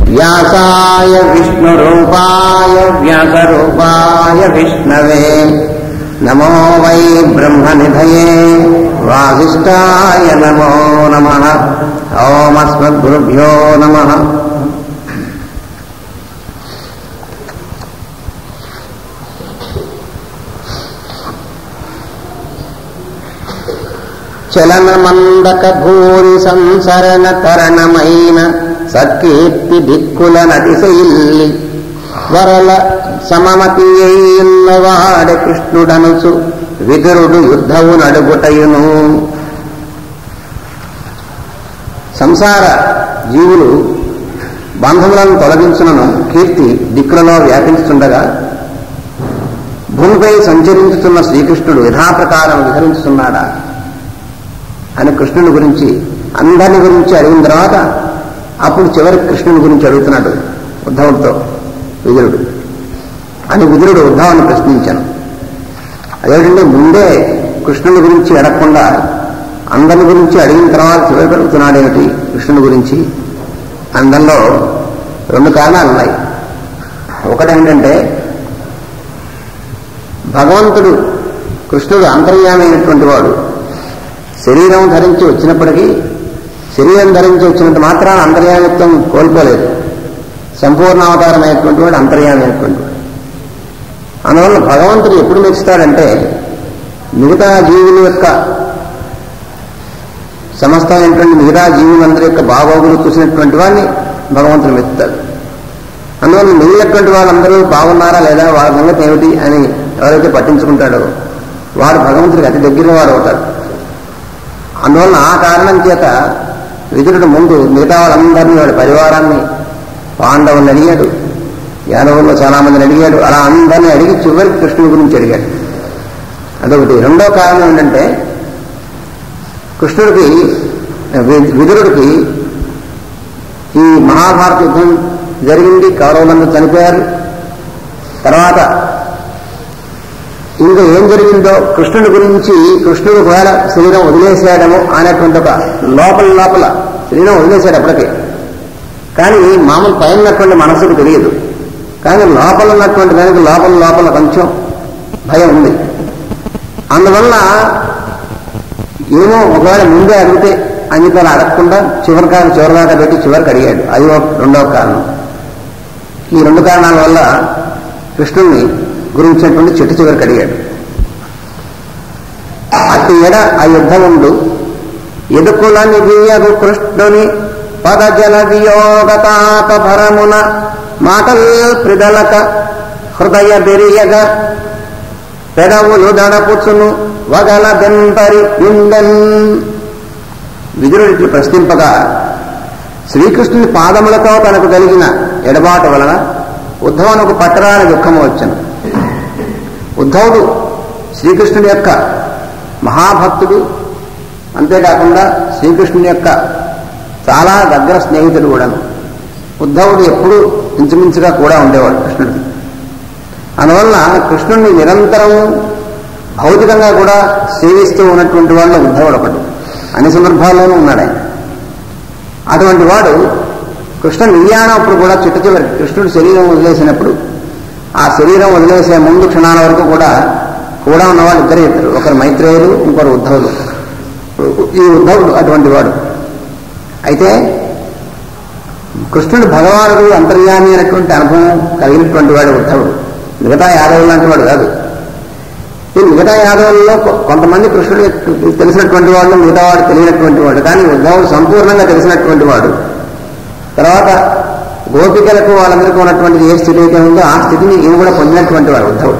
వ్యాసాయ విష్ణురూపాయ వ్యాసరూపాయ విష్ణవే నమో వై బ్రహ్మనిధయే వాసిష్ఠాయ నమో నమ ఓమస్మద్గురుభ్యో నమ చలనమందక భూరి సంసరణ తరణమైన సత్కీర్తి దిక్కుల నటిసయిల్లి వరల సమమతి అయ్యున్నవాడ కృష్ణుడనుచు విదురుడు యుద్ధవు నడుగుటయును సంసార జీవులు బంధములను తొలగించునను కీర్తి దిక్కులలో వ్యాపించుతుండగా భూమిపై సంచరించుతున్న శ్రీకృష్ణుడు యథాప్రకారం విహరించుతున్నాడా అని కృష్ణుని గురించి అందరిని గురించి అడిగిన తర్వాత అప్పుడు చివరికి కృష్ణుని గురించి అడుగుతున్నాడు ఉద్ధవుడితో విదురుడు అని విదురుడు ఉద్ధవాన్ని ప్రశ్నించాను అదేంటంటే ముందే కృష్ణుని గురించి అడగకుండా అందరి గురించి అడిగిన తర్వాత చివరికి అడుగుతున్నాడేమిటి కృష్ణుని గురించి అందరిలో రెండు కారణాలు ఉన్నాయి ఒకటేంటంటే భగవంతుడు కృష్ణుడు అంతర్యామైనటువంటి వాడు శరీరం ధరించి వచ్చినప్పటికీ శరీరం ధరించి వచ్చినంత మాత్రాన అంతర్యామిత్వం కోల్పోలేదు సంపూర్ణ అవతారమైనటువంటి వాడు అంతర్యామైనటువంటి వాడు అందువల్ల భగవంతుడు ఎప్పుడు మెచ్చుతాడంటే మిగతా జీవుల యొక్క సమస్తమైనటువంటి మిగతా జీవులందరి యొక్క బాగోగులు చూసినటువంటి వాడిని భగవంతుడు మెచ్చుతాడు అందువల్ల మిగిలినటువంటి వాళ్ళందరూ బాగున్నారా లేదా వాళ్ళ సంగతి ఏమిటి అని ఎవరైతే పట్టించుకుంటాడో వాడు భగవంతుడికి అతి దగ్గర వాడు అవుతాడు అందువల్ల ఆ కారణం చేత విదురుడు ముందు మిగతా వాళ్ళందరినీ వాడి పరివారాన్ని పాండవుల్ని అడిగాడు యాదవుల్లో చాలా మందిని అడిగాడు అలా అందరినీ అడిగి చివరికి కృష్ణుడి గురించి అడిగాడు అదొకటి రెండో కారణం ఏంటంటే కృష్ణుడికి విదురుడికి ఈ మహాభారత యుద్ధం జరిగింది కౌరవులందరూ చనిపోయారు తర్వాత ఇంకా ఏం జరిగిందో కృష్ణుడి గురించి కృష్ణుడు ఒకవేళ శరీరం వదిలేసాడము అనేటువంటి ఒక లోపల లోపల శరీరం వదిలేశాడు అప్పటికే కానీ మామూలు పైన ఉన్నటువంటి మనసుకు తెలియదు కానీ లోపల ఉన్నటువంటి దానికి లోపల లోపల కొంచెం భయం ఉంది అందువల్ల ఏమో ఒకవేళ ముందే అడిగితే అని చెప్పి అలా అడగకుండా చివరికాలు చివరిదాకా పెట్టి చివరికి అడిగాడు అది ఒక రెండవ కారణం ఈ రెండు కారణాల వల్ల కృష్ణుణ్ణి గురించినటువంటి చెట్టు చివరికి అడిగాడు అటు ఎడ ఆ యుద్ధముండు ఎదుకుల నిధియగు కృష్ణుని పదజల వియోగతాప భరమున మాటల్ ప్రిదలక హృదయ బెరియగ పెదవులు దడపుచును వగల దెంపరి యుండెన్ విదురుడికి ప్రశ్నింపగా శ్రీకృష్ణుని పాదములతో తనకు కలిగిన ఎడబాటు వలన ఉద్ధవునకు పట్టరాని దుఃఖము వచ్చను ఉద్ధవుడు శ్రీకృష్ణుడి యొక్క మహాభక్తుడు అంతేకాకుండా శ్రీకృష్ణుని యొక్క చాలా దగ్గర స్నేహితుడు కూడాను ఉద్ధవుడు ఎప్పుడూ ఇంచుమించుగా కూడా ఉండేవాడు కృష్ణుడికి అందువల్ల కృష్ణుడిని నిరంతరం భౌతికంగా కూడా సేవిస్తూ ఉన్నటువంటి వాళ్ళు ఉద్ధవుడు ఒకడు అన్ని సందర్భాల్లోనూ ఉన్నాడు ఆయన అటువంటి వాడు కృష్ణ నిర్యాణప్పుడు కూడా చిట్ట చివరి కృష్ణుడు శరీరం వదిలేసినప్పుడు ఆ శరీరం వదిలేసే ముందు క్షణాల వరకు కూడా కూడా ఉన్నవాళ్ళు ఇద్దరే ఇద్దరు ఒకరు మైత్రేయులు ఇంకొకరు ఉద్ధవులు ఈ ఉద్ధవుడు అటువంటి వాడు అయితే కృష్ణుడు భగవానుడు అంతర్యామి అనేటువంటి అనుభవం కలిగినటువంటి వాడు ఉద్ధవుడు మిగతా యాదవులు లాంటి వాడు కాదు ఈ మిగతా యాదవుల్లో కొంతమంది కృష్ణుడు తెలిసినటువంటి వాళ్ళు మిగతా వాడు తెలియనటువంటి వాడు కానీ ఉద్ధవుడు సంపూర్ణంగా తెలిసినటువంటి వాడు తర్వాత గోపికలకు వాళ్ళందరికీ ఉన్నటువంటి ఏ స్థితి అయితే ఉందో ఆ స్థితిని ఇవి కూడా పొందినటువంటి వాడు ఉద్ధవుడు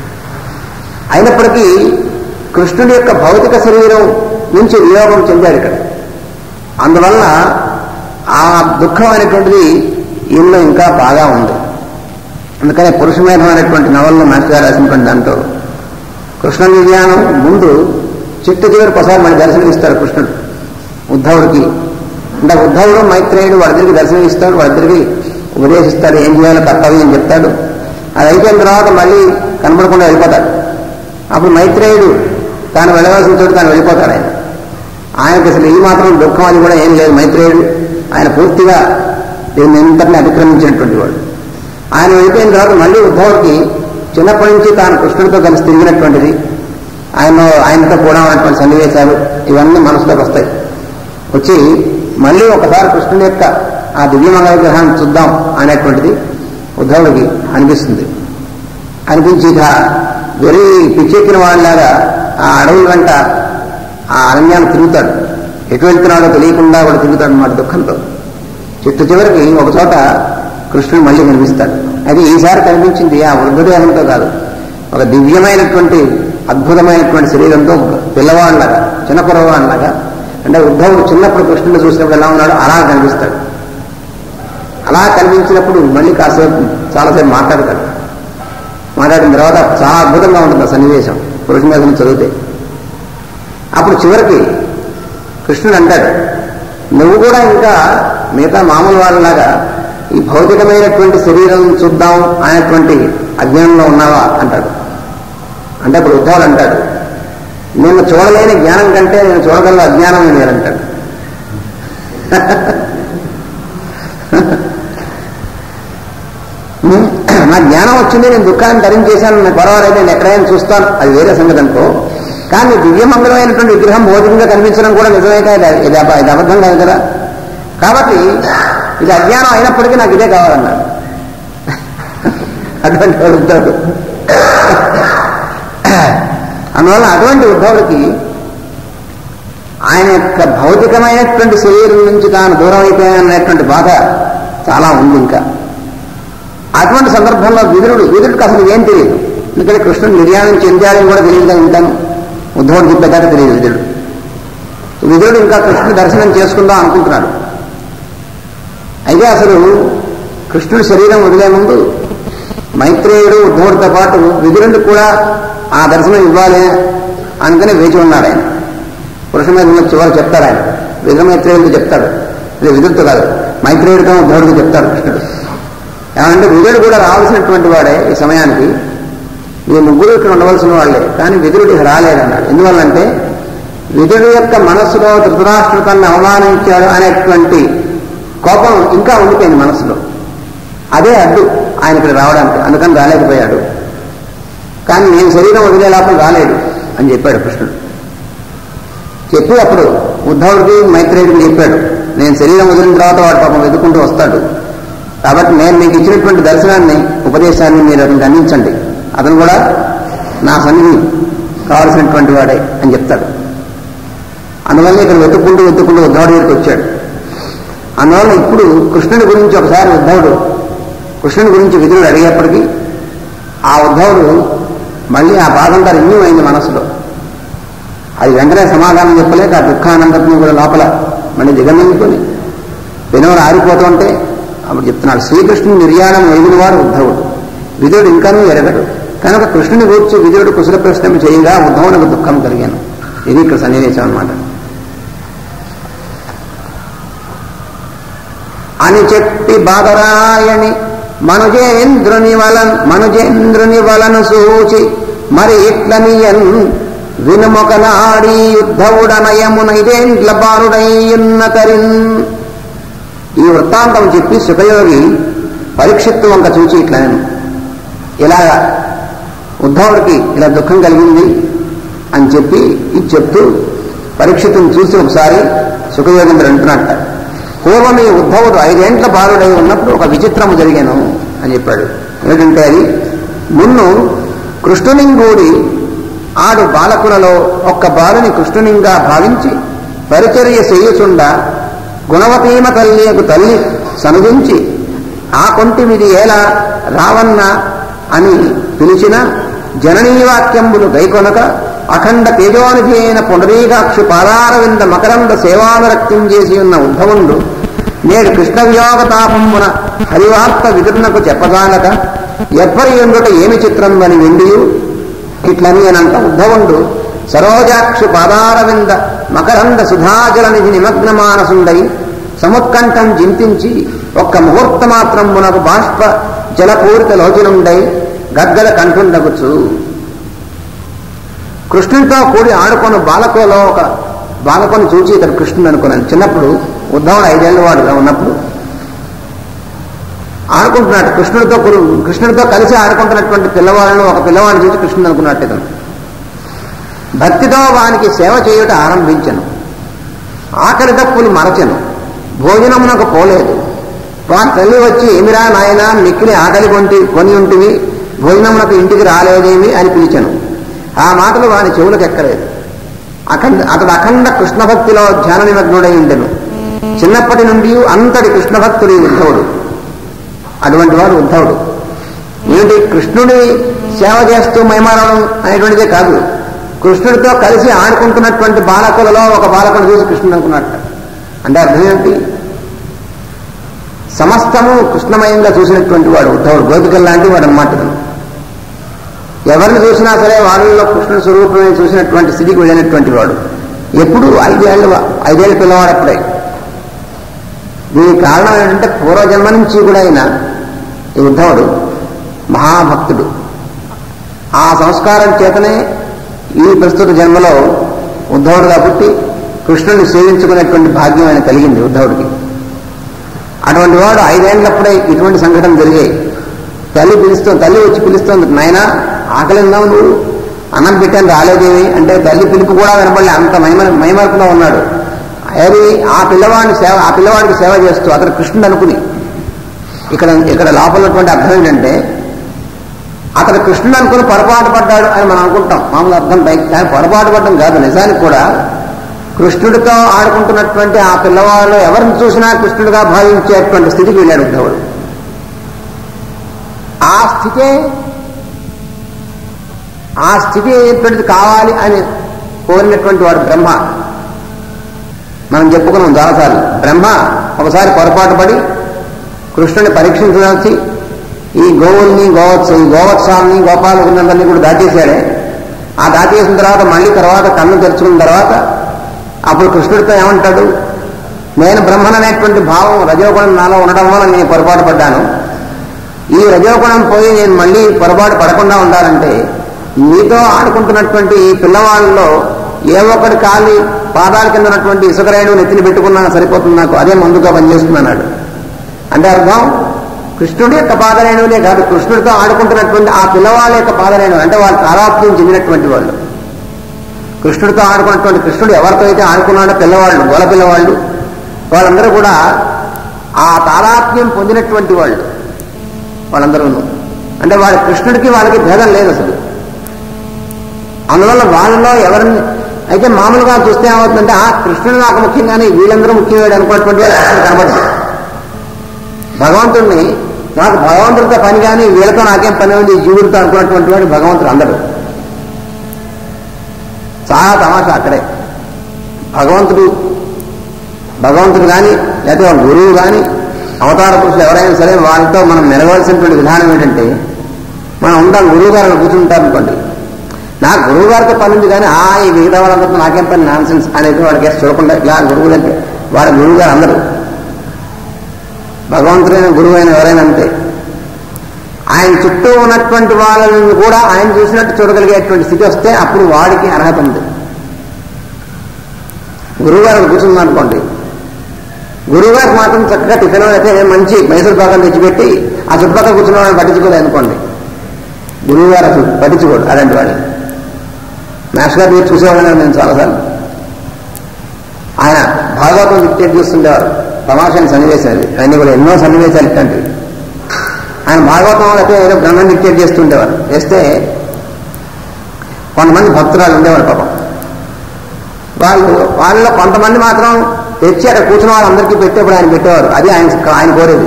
అయినప్పటికీ కృష్ణుడి యొక్క భౌతిక శరీరం నుంచి వియోగం చెందాడు ఇక్కడ అందువల్ల ఆ దుఃఖం అనేటువంటిది ఈయనలో ఇంకా బాగా ఉంది అందుకనే పురుషమేధం అనేటువంటి నవల్లో మాస్టర్ గారు రాసినటువంటి దాంట్లో కృష్ణ నిర్యాణం ముందు చిట్టు చివరికి ఒకసారి మనకి దర్శనం ఇస్తారు కృష్ణుడు ఉద్ధవుడికి అంటే ఉద్ధవుడు మైత్రేయుడు వాళ్ళిద్దరికి దర్శనం ఇస్తాడు వాళ్ళిద్దరికి ఉపదేశిస్తాడు ఏం చేయాలో కర్తవ్యం అని చెప్తాడు అది అయిపోయిన తర్వాత మళ్ళీ కనపడకుండా వెళ్ళిపోతాడు అప్పుడు మైత్రేయుడు తాను వెళ్ళవలసిన చోటు తాను వెళ్ళిపోతాడు ఆయన ఆయనకి అసలు ఈ మాత్రం దుఃఖం అది కూడా ఏం లేదు మైత్రేయుడు ఆయన పూర్తిగా దీన్ని ఇంతటిని అతిక్రమించినటువంటి వాడు ఆయన వెళ్ళిపోయిన తర్వాత మళ్ళీ ఉద్ధవుడికి చిన్నప్పటి నుంచి తాను కృష్ణుడితో కలిసి తిరిగినటువంటిది ఆయన ఆయనతో కూడా ఉన్నటువంటి సన్నివేశాలు ఇవన్నీ మనసులోకి వస్తాయి వచ్చి మళ్ళీ ఒకసారి కృష్ణుడి యొక్క ఆ దివ్యమంగళ విగ్రహాన్ని చూద్దాం అనేటువంటిది ఉద్ధవుడికి అనిపిస్తుంది అనిపించి ఇక వెరీ పిచ్చెక్కిన వాళ్ళలాగా ఆ అడవుల వెంట ఆ అరణ్యాన్ని తిరుగుతాడు ఎటు వెళ్తున్నాడో తెలియకుండా కూడా తిరుగుతాడు అన్నమాట దుఃఖంతో చిట్టు చివరికి ఒక చోట కృష్ణుడు మళ్ళీ కనిపిస్తాడు అది ఈసారి కనిపించింది ఆ వృద్ధదేహంతో కాదు ఒక దివ్యమైనటువంటి అద్భుతమైనటువంటి శరీరంతో ఒక పిల్లవాడిలాగా చిన్న కురవాడిలాగా అంటే ఉద్ధవుడు చిన్నప్పుడు కృష్ణుడు చూసినప్పుడు ఎలా ఉన్నాడో అలా కనిపిస్తాడు అలా కనిపించినప్పుడు మళ్ళీ కాసేపు చాలాసేపు మాట్లాడతాడు మాట్లాడిన తర్వాత చాలా అద్భుతంగా ఉంటుంది ఆ సన్నివేశం పురుష మీద చదివితే అప్పుడు చివరికి కృష్ణుడు అంటాడు నువ్వు కూడా ఇంకా మిగతా మామూలు వాళ్ళలాగా ఈ భౌతికమైనటువంటి శరీరం చూద్దాం అనేటువంటి అజ్ఞానంలో ఉన్నావా అంటాడు అంటే అప్పుడు ఉద్ధవుడు అంటాడు నేను చూడలేని జ్ఞానం కంటే నేను చూడగల అజ్ఞానం నేనంటాడు నా జ్ఞానం వచ్చింది నేను దుఃఖాన్ని ధరించేశాను నాకు పర్వాలేదు నేను ఎక్కడైనా చూస్తాను అది వేరే సంగతి అనుకో కానీ దివ్యమంగళమైనటువంటి విగ్రహం భౌతికంగా కనిపించడం కూడా నిజమే కదా ఇది అబ- ఇది అబద్ధం కాదు కదా కాబట్టి ఇది అజ్ఞానం అయినప్పటికీ నాకు ఇదే కావాలన్నాడు అటువంటి వాడు ఉద్ధవుడు అందువల్ల అటువంటి ఉద్ధవుడికి ఆయన యొక్క భౌతికమైనటువంటి శరీరం నుంచి తాను దూరం అయిపోయాననేటువంటి బాధ చాలా ఉంది ఇంకా అటువంటి సందర్భంలో విదురుడు విదురుడికి అసలు ఏం తెలియదు ఎందుకంటే కృష్ణుడు నిర్యాణం చెందాలని కూడా తెలియదు కదా ఉంటాను ఉద్ధవుడు చెప్పేదాకా తెలియదు విదురుడు విదురుడు ఇంకా కృష్ణుడు దర్శనం చేసుకుందాం అనుకుంటున్నాడు అయితే అసలు కృష్ణుడి శరీరం వదిలే ముందు మైత్రేయుడు ఉద్ధవుడితో పాటు విదురుడు కూడా ఆ దర్శనం ఇవ్వాలి అనుకుని వేచి ఉన్నాడు ఆయన పురుష మీద ఉన్న చివరి చెప్తాడు ఆయన విదుర మైత్రేయుడితో చెప్తాడు ఇది విదురుతో కాదు మైత్రేయుడితో ఉద్ధవుడితో చెప్తాడు కృష్ణుడు ఏమంటే విదురుడు కూడా రావాల్సినటువంటి వాడే ఈ సమయానికి ఈ ముగ్గురు ఇక్కడ ఉండవలసిన వాళ్ళే కానీ విదురుడు రాలేదన్నాడు ఎందువల్లంటే విదురుడు యొక్క మనస్సులో ధృతరాష్ట్రుడు తనను అవమానించాడు అనేటువంటి కోపం ఇంకా ఉండిపోయింది మనసులో అదే అడ్డు ఆయన ఇక్కడ రావడానికి అందుకని రాలేకపోయాడు కానీ నేను శరీరం వదిలే లోపల రాలేడు అని చెప్పాడు కృష్ణుడు చెప్పి అప్పుడు ఉద్ధవుడికి మైత్రేయుడికి చెప్పాడు నేను శరీరం వదిలిన తర్వాత వాడు పాపం వెతుకుంటూ వస్తాడు కాబట్టి నేను మీకు ఇచ్చినటువంటి దర్శనాన్ని ఉపదేశాన్ని మీరు అతనికి అందించండి అతను కూడా నా సన్నిధి కావలసినటువంటి వాడే అని చెప్తాడు అందువల్ల ఇక్కడ వెతుక్కుంటూ వెతుక్కుంటూ ఉద్ధవుడి దగ్గరికి వచ్చాడు అందువల్ల ఇప్పుడు కృష్ణుడి గురించి ఒకసారి ఉద్ధవుడు కృష్ణుడి గురించి విధుడు అడిగేప్పటికీ ఆ ఉద్ధవుడు మళ్ళీ ఆ బాధంతా రిన్యూ అయింది మనసులో అది వెంటనే సమాధానం చెప్పలేక ఆ దుఃఖానందరిని కూడా లోపల మళ్ళీ దిగమింగుకొని వినోడు ఆరిపోతుంటే అప్పుడు చెప్తున్నాడు శ్రీకృష్ణుని నిర్యాణం ఎదిగిన వాడు ఉద్ధవుడు విధుడు ఇంకానూ ఎరగడు కనుక కృష్ణుని గూర్చి విధుడు కుశల ప్రశ్న చేయగా ఉద్ధవునికి దుఃఖం కలిగాను ఇది ఇక్కడ సన్నివేశం అన్నమాట అని చెప్పి బాదరాయణి మనుజేంద్రుని వలన్ మనుజేంద్రుని వలను సూచి మరి ఇట్లనియన్ వినుమొకనాడి యుద్ధవుడనయమున ఇదేంట్ల బారుడయ్యున్న తరిన్ ఈ వృత్తాంతం చెప్పి సుఖయోగి పరీక్షిత్తు వంక చూచి ఇట్లా ఇలాగా ఉద్ధవుడికి ఇలా దుఃఖం కలిగింది అని చెప్పి ఇది చెప్తూ పరీక్షితుని చూసి ఒకసారి సుఖయోగేంద్రుడు అంటున్నట్ట పూర్వం ఈ ఉద్ధవుడు ఐదేంట్ల బాలుడై ఉన్నప్పుడు ఒక విచిత్రము జరిగాను అని చెప్పాడు ఏంటంటే అది మున్ను కృష్ణునింగూడి ఆడు బాలకులలో ఒక్క బాలుని కృష్ణునింగా భావించి పరిచర్య చేయుచుండ గుణవతీమ తల్లియకు తల్లి సనుదించి ఆ కొంటిమిది ఏలా రావన్న అని పిలిచిన జననీవాక్యంబులు గైకొనక అఖండ తేజోనిధి అయిన పునరీకాక్షు పాదారవింద మకరంద సేవానురక్తం చేసి ఉన్న ఉద్ధవుండు నేడు కృష్ణ వియోగ తాపమున హరివార్త విదురునకు చెప్పగానక ఎవ్వరి ఎందుట ఏమి చిత్రం అని వెండియు ఇట్లని అనంత ఉద్ధవుండు సరోజాక్షు పాదారవింద మకరంద సుధాజల నిధి నిమగ్న మానసుండై సముత్కంఠం జింతించి ఒక్క ముహూర్త మాత్రం మునకు బాష్ప జలపూరిత లోచనుండై గగ్గల కంఠుండగుచు కృష్ణునితో కూడి ఆడుకొని బాలకులలో ఒక బాలకుని చూచి ఇతడు కృష్ణుడు అనుకున్నాను చిన్నప్పుడు ఉద్ధవుడు ఐదేళ్ల వాడుగా ఉన్నప్పుడు ఆడుకుంటున్నాడు కృష్ణుడితో కురు- కృష్ణుడితో కలిసి ఆడుకుంటున్నటువంటి పిల్లవాళ్ళను ఒక పిల్లవాడిని చూసి కృష్ణుడు అనుకున్నట్టు ఇతను భక్తితో వానికి సేవ చేయుట ఆరంభించను ఆకలి దప్పులు మరచెను భోజనమునకు పోలేదు వాని తల్లి వచ్చి ఏమిరా నాయన మిక్కిలి ఆకలి కొంటి కొని ఉంటివి భోజనమునకు ఇంటికి రాలేదేమి అని పిలిచాను ఆ మాటలు వాని చెవులకు ఎక్కలేదు అఖండ అతడు అఖండ కృష్ణ భక్తిలో ధ్యాన నిమగ్నుడై ఉండెను చిన్నప్పటి నుండి అంతటి కృష్ణ భక్తుడి ఉద్ధవుడు అటువంటి వాడు ఉద్ధవుడు ఏమిటి కృష్ణుడి సేవ చేస్తూ మైమారడం అనేటువంటిదే కాదు కృష్ణుడితో కలిసి ఆడుకుంటున్నటువంటి బాలకులలో ఒక బాలకుడు చూసి కృష్ణుడు అనుకున్నట్ట అంటే అర్థం ఏంటి సమస్తము కృష్ణమయంగా చూసినటువంటి వాడు ఉద్ధవుడు గోపికల్ లాంటి వాడు అన్నమాట ఇతను. ఎవరిని చూసినా సరే వాళ్ళలో కృష్ణుడి స్వరూపమే చూసినటువంటి స్థితికి వెళ్ళినటువంటి వాడు ఎప్పుడు ఐదేళ్ళు ఐదేళ్ళ పిల్లవాడు అప్పుడే దీనికి కారణం ఏంటంటే పూర్వజన్మ నుంచి కూడా ఆయన ఈ ఉద్ధవుడు మహాభక్తుడు ఆ సంస్కారం చేతనే ఈ ప్రస్తుత జన్మలో ఉద్ధవుడుగా పుట్టి కృష్ణుని సేవించుకునేటువంటి భాగ్యం ఆయన కలిగింది ఉద్ధవుడికి అటువంటి వాడు ఐదేళ్లప్పుడే ఇటువంటి సంఘటన జరిగాయి తల్లి పిలుస్తుంది తల్లి వచ్చి పిలుస్తుంది నాయన ఆకలి ఉందావు నువ్వు అన్నం పెట్టాను రాలేదేవి అంటే తల్లి పిలుపు కూడా వినపడలే అంత మైమ మైమర్పులో ఉన్నాడు అది ఆ పిల్లవాడిని సేవ ఆ పిల్లవాడికి సేవ చేస్తూ అతను కృష్ణుడు అనుకుని ఇక్కడ ఇక్కడ లోపల ఉన్నటువంటి అర్థం ఏంటంటే అతను కృష్ణుడు అనుకుని పొరపాటు పడ్డాడు అని మనం అనుకుంటాం మామూలు అర్థం పైకి కానీ పొరపాటు పడడం కాదు నిజానికి కూడా కృష్ణుడితో ఆడుకుంటున్నటువంటి ఆ పిల్లవాళ్ళు ఎవరిని చూసినా కృష్ణుడిగా భావించేటువంటి స్థితికి వెళ్ళాడు ఉద్ధవుడు ఆ స్థితే ఆ స్థితి ఎటువంటిది కావాలి అని కోరినటువంటి వాడు బ్రహ్మ మనం చెప్పుకున్నాం చాలాసార్లు బ్రహ్మ ఒకసారి పొరపాటు పడి కృష్ణుని పరీక్షించడానికి ఈ గోవుల్ని గోవత్స ఈ గోవత్సాలని గోపాలకులందరినీ కూడా దాటేశాడే ఆ దాటేసిన తర్వాత మళ్ళీ తర్వాత కన్ను తెరుచుకున్న తర్వాత అప్పుడు కృష్ణుడితో ఏమంటాడు నేను బ్రహ్మన్ అనేటువంటి భావం రజోగుణం నాలో ఉండడం వల్ల నేను పొరపాటు పడ్డాను ఈ రజోగుణం పోయి నేను మళ్ళీ పొరపాటు పడకుండా ఉండాలంటే నీతో ఆడుకుంటున్నటువంటి ఈ పిల్లవాళ్ళలో ఏ ఒక్కడి కాలి పాదాల కింద ఉన్నటువంటి ఇసుకరాయుడు నెత్తిని పెట్టుకున్నా సరిపోతుంది నాకు అదే ముందుగా పనిచేస్తున్నాడు అంటే అర్థం కృష్ణుడి యొక్క పాదరేణువులే కాదు కృష్ణుడితో ఆడుకుంటున్నటువంటి ఆ పిల్లవాళ్ళ యొక్క పాదరేణువు అంటే వాళ్ళు తారాప్యం చెందినటువంటి వాళ్ళు కృష్ణుడితో ఆడుకున్నటువంటి కృష్ణుడు ఎవరితో అయితే ఆడుకున్నాడో పిల్లవాళ్ళు గోల పిల్లవాళ్ళు వాళ్ళందరూ కూడా ఆ తారాత్మ్యం పొందినటువంటి వాళ్ళు వాళ్ళందరూ అంటే వాళ్ళ కృష్ణుడికి వాళ్ళకి భేదం లేదు అసలు అందువల్ల వాళ్ళలో ఎవరిని అయితే మామూలుగా చూస్తే ఏమవుతుందంటే ఆ కృష్ణుడు నాకు ముఖ్యం కానీ వీళ్ళందరూ ముఖ్యమేడు అనుకున్నటువంటి వాళ్ళు అసలు కనబడదు భగవంతుడిని నాకు భగవంతుడితో పని కానీ వీళ్ళతో నాకేం పని ఉంది ఈ జీవులతో అనుకున్నటువంటి వాడు భగవంతుడు అందరూ చాలా తమాషా అక్కడే భగవంతుడు భగవంతుడు కానీ లేకపోతే వాళ్ళ గురువు కానీ అవతార పురుషులు ఎవరైనా సరే వాళ్ళతో మనం మెరవలసినటువంటి విధానం ఏంటంటే మనం ఉంటాం గురువు గారు కూర్చుంటారు అనుకోండి నాకు గురువు గారితో పని ఉంది కానీ ఆ ఈ మిగతా వాళ్ళందరితో నాకేం పని నాన్ సెన్స్ అనేది వాడికి వేసి చూడకుండా ఇలా గురువు దగ్గర వాడి గురువు గారు అందరూ భగవంతుడైన గురువు అయిన ఎవరైనా అంతే ఆయన చుట్టూ ఉన్నటువంటి వాళ్ళని కూడా ఆయన చూసినట్టు చూడగలిగేటువంటి స్థితి వస్తే అప్పుడు వాడికి అర్హత ఉంది గురువుగారు కూర్చుంది అనుకోండి గురువుగారికి మాత్రం చక్కగా టిఫిన్ అయితే మంచి మైసూర్ పాకం తెచ్చిపెట్టి ఆ చుట్టుపక్కల కూర్చున్న వాళ్ళని పట్టించుకోలేదు అనుకోండి గురువుగారు అసలు పట్టించుకోడు అలాంటి వాళ్ళు మాస్టర్ గారు మీరు చూసేవాళ్ళని నేను చాలాసార్లు ఆయన భాగవతం డిక్టేట్ చేస్తుండేవారు తమాషాని సన్నివేశాలు అన్నీ కూడా ఎన్నో సన్నివేశాలు ఇట్లాంటివి ఆయన భాగవతం అయితే ఏదో గ్రంథం డిక్టేట్ చేస్తుండేవారు చేస్తే కొంతమంది భక్తురాలు ఉండేవారు పాపం వాళ్ళు వాళ్ళలో కొంతమంది మాత్రం తెచ్చి అక్కడ కూర్చున్న వాళ్ళందరికీ పెట్టేప్పుడు ఆయన పెట్టేవారు అది ఆయన ఆయన కోరేది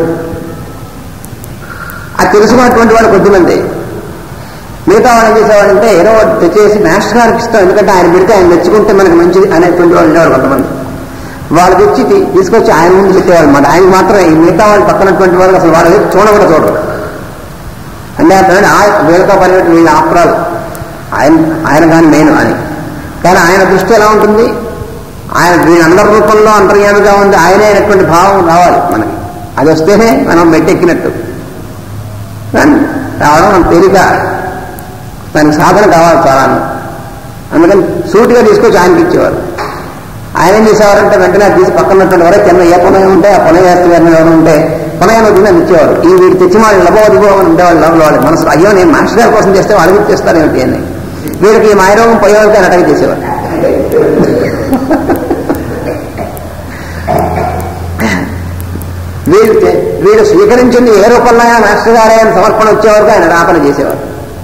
అది తెలుసుకున్నటువంటి వాళ్ళు కొద్దిమంది మిగతా వాళ్ళు ఏం చేసేవాళ్ళంటే ఏదో ఒకటి తెచ్చేసి మాస్టర్ గారికి ఇస్తాం ఎందుకంటే ఆయన పెడితే ఆయన మెచ్చుకుంటే మనకి మంచిది అనేటువంటి వాళ్ళు ఉండేవారు కొంతమంది వాళ్ళు తెచ్చి తీ- తీసుకొచ్చి ఆయన ముందు పెట్టేవాళ్ళు అనమాట ఆయన మాత్రం ఈ మిగతా వాళ్ళు పక్కనటువంటి వాళ్ళు అసలు వాళ్ళ వైపు చూడ కూడా చూడరు అంటే అర్థం ఆ వీళ్ళతో పని వీళ్ళ ఆఫ్రాలు ఆయన ఆయన కానీ నేను అని కానీ ఆయన దృష్టి ఎలా ఉంటుంది ఆయన వీళ్ళందరి రూపంలో అంతర్యామిగా ఉంది ఆయనే అయినటువంటి భావం రావాలి మనకి అది వస్తేనే మనం మెట్టెక్కినట్టు కానీ రావడం మన తేలిక దానికి సాధన కావాలి చాలా అందుకని సూటిగా తీసుకొచ్చి ఆయనకి ఇచ్చేవారు ఆయన ఏం చేసేవారంటే వెంటనే అది తీసి పక్కన ఉన్నటువంటి వరకు కింద ఏ పొలం ఉంటే ఆ పొలం వేస్తే ఎవరు ఉంటే పునయన దినం ఇచ్చేవారు ఈ వీడు తెచ్చి వాళ్ళు లభో దిగో అని ఉండేవాళ్ళు లోపల వాళ్ళ మనసు అయ్యో నేను మాస్టర్ గారి కోసం చేస్తే వాళ్ళు గుర్తు చేస్తారు ఏమిటి అని వీడికి ఈ మాయరోగం పోయేవాళ్ళకి అని అటక చేసేవారు వీడు తె- వీడు స్వీకరించింది ఏ రూపంలో అయినా మాస్టర్ గారే అని సమర్పణ వచ్చేవరకు ఆయన రాపన చేసేవారు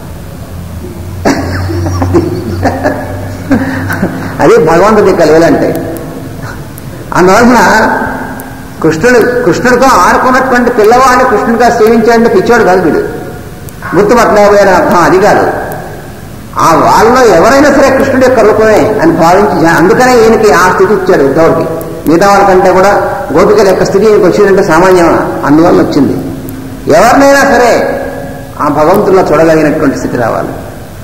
అది భగవంతుడి కలిగలంటే అందువలన కృష్ణుడు కృష్ణుడితో ఆడుకున్నటువంటి పిల్లవాడిని కృష్ణుడిగా సేవించాడంటే పిచ్చోడు కాదు వీడు గుర్తుపట్టలేకపోయారని అర్థం అది కాదు ఆ వాళ్ళలో ఎవరైనా సరే కృష్ణుడి యొక్క రూపమే అని భావించి జా- అందుకనే ఈయనకి ఆ స్థితి ఇచ్చాడు ఉద్ధవుడికి మిగతా వాళ్ళకంటే కూడా గోపికల యొక్క స్థితి ఈయనకి వచ్చిందంటే సామాన్యం అందువల్ల వచ్చింది ఎవరినైనా సరే ఆ భగవంతుల్లో చూడగలిగినటువంటి స్థితి రావాలి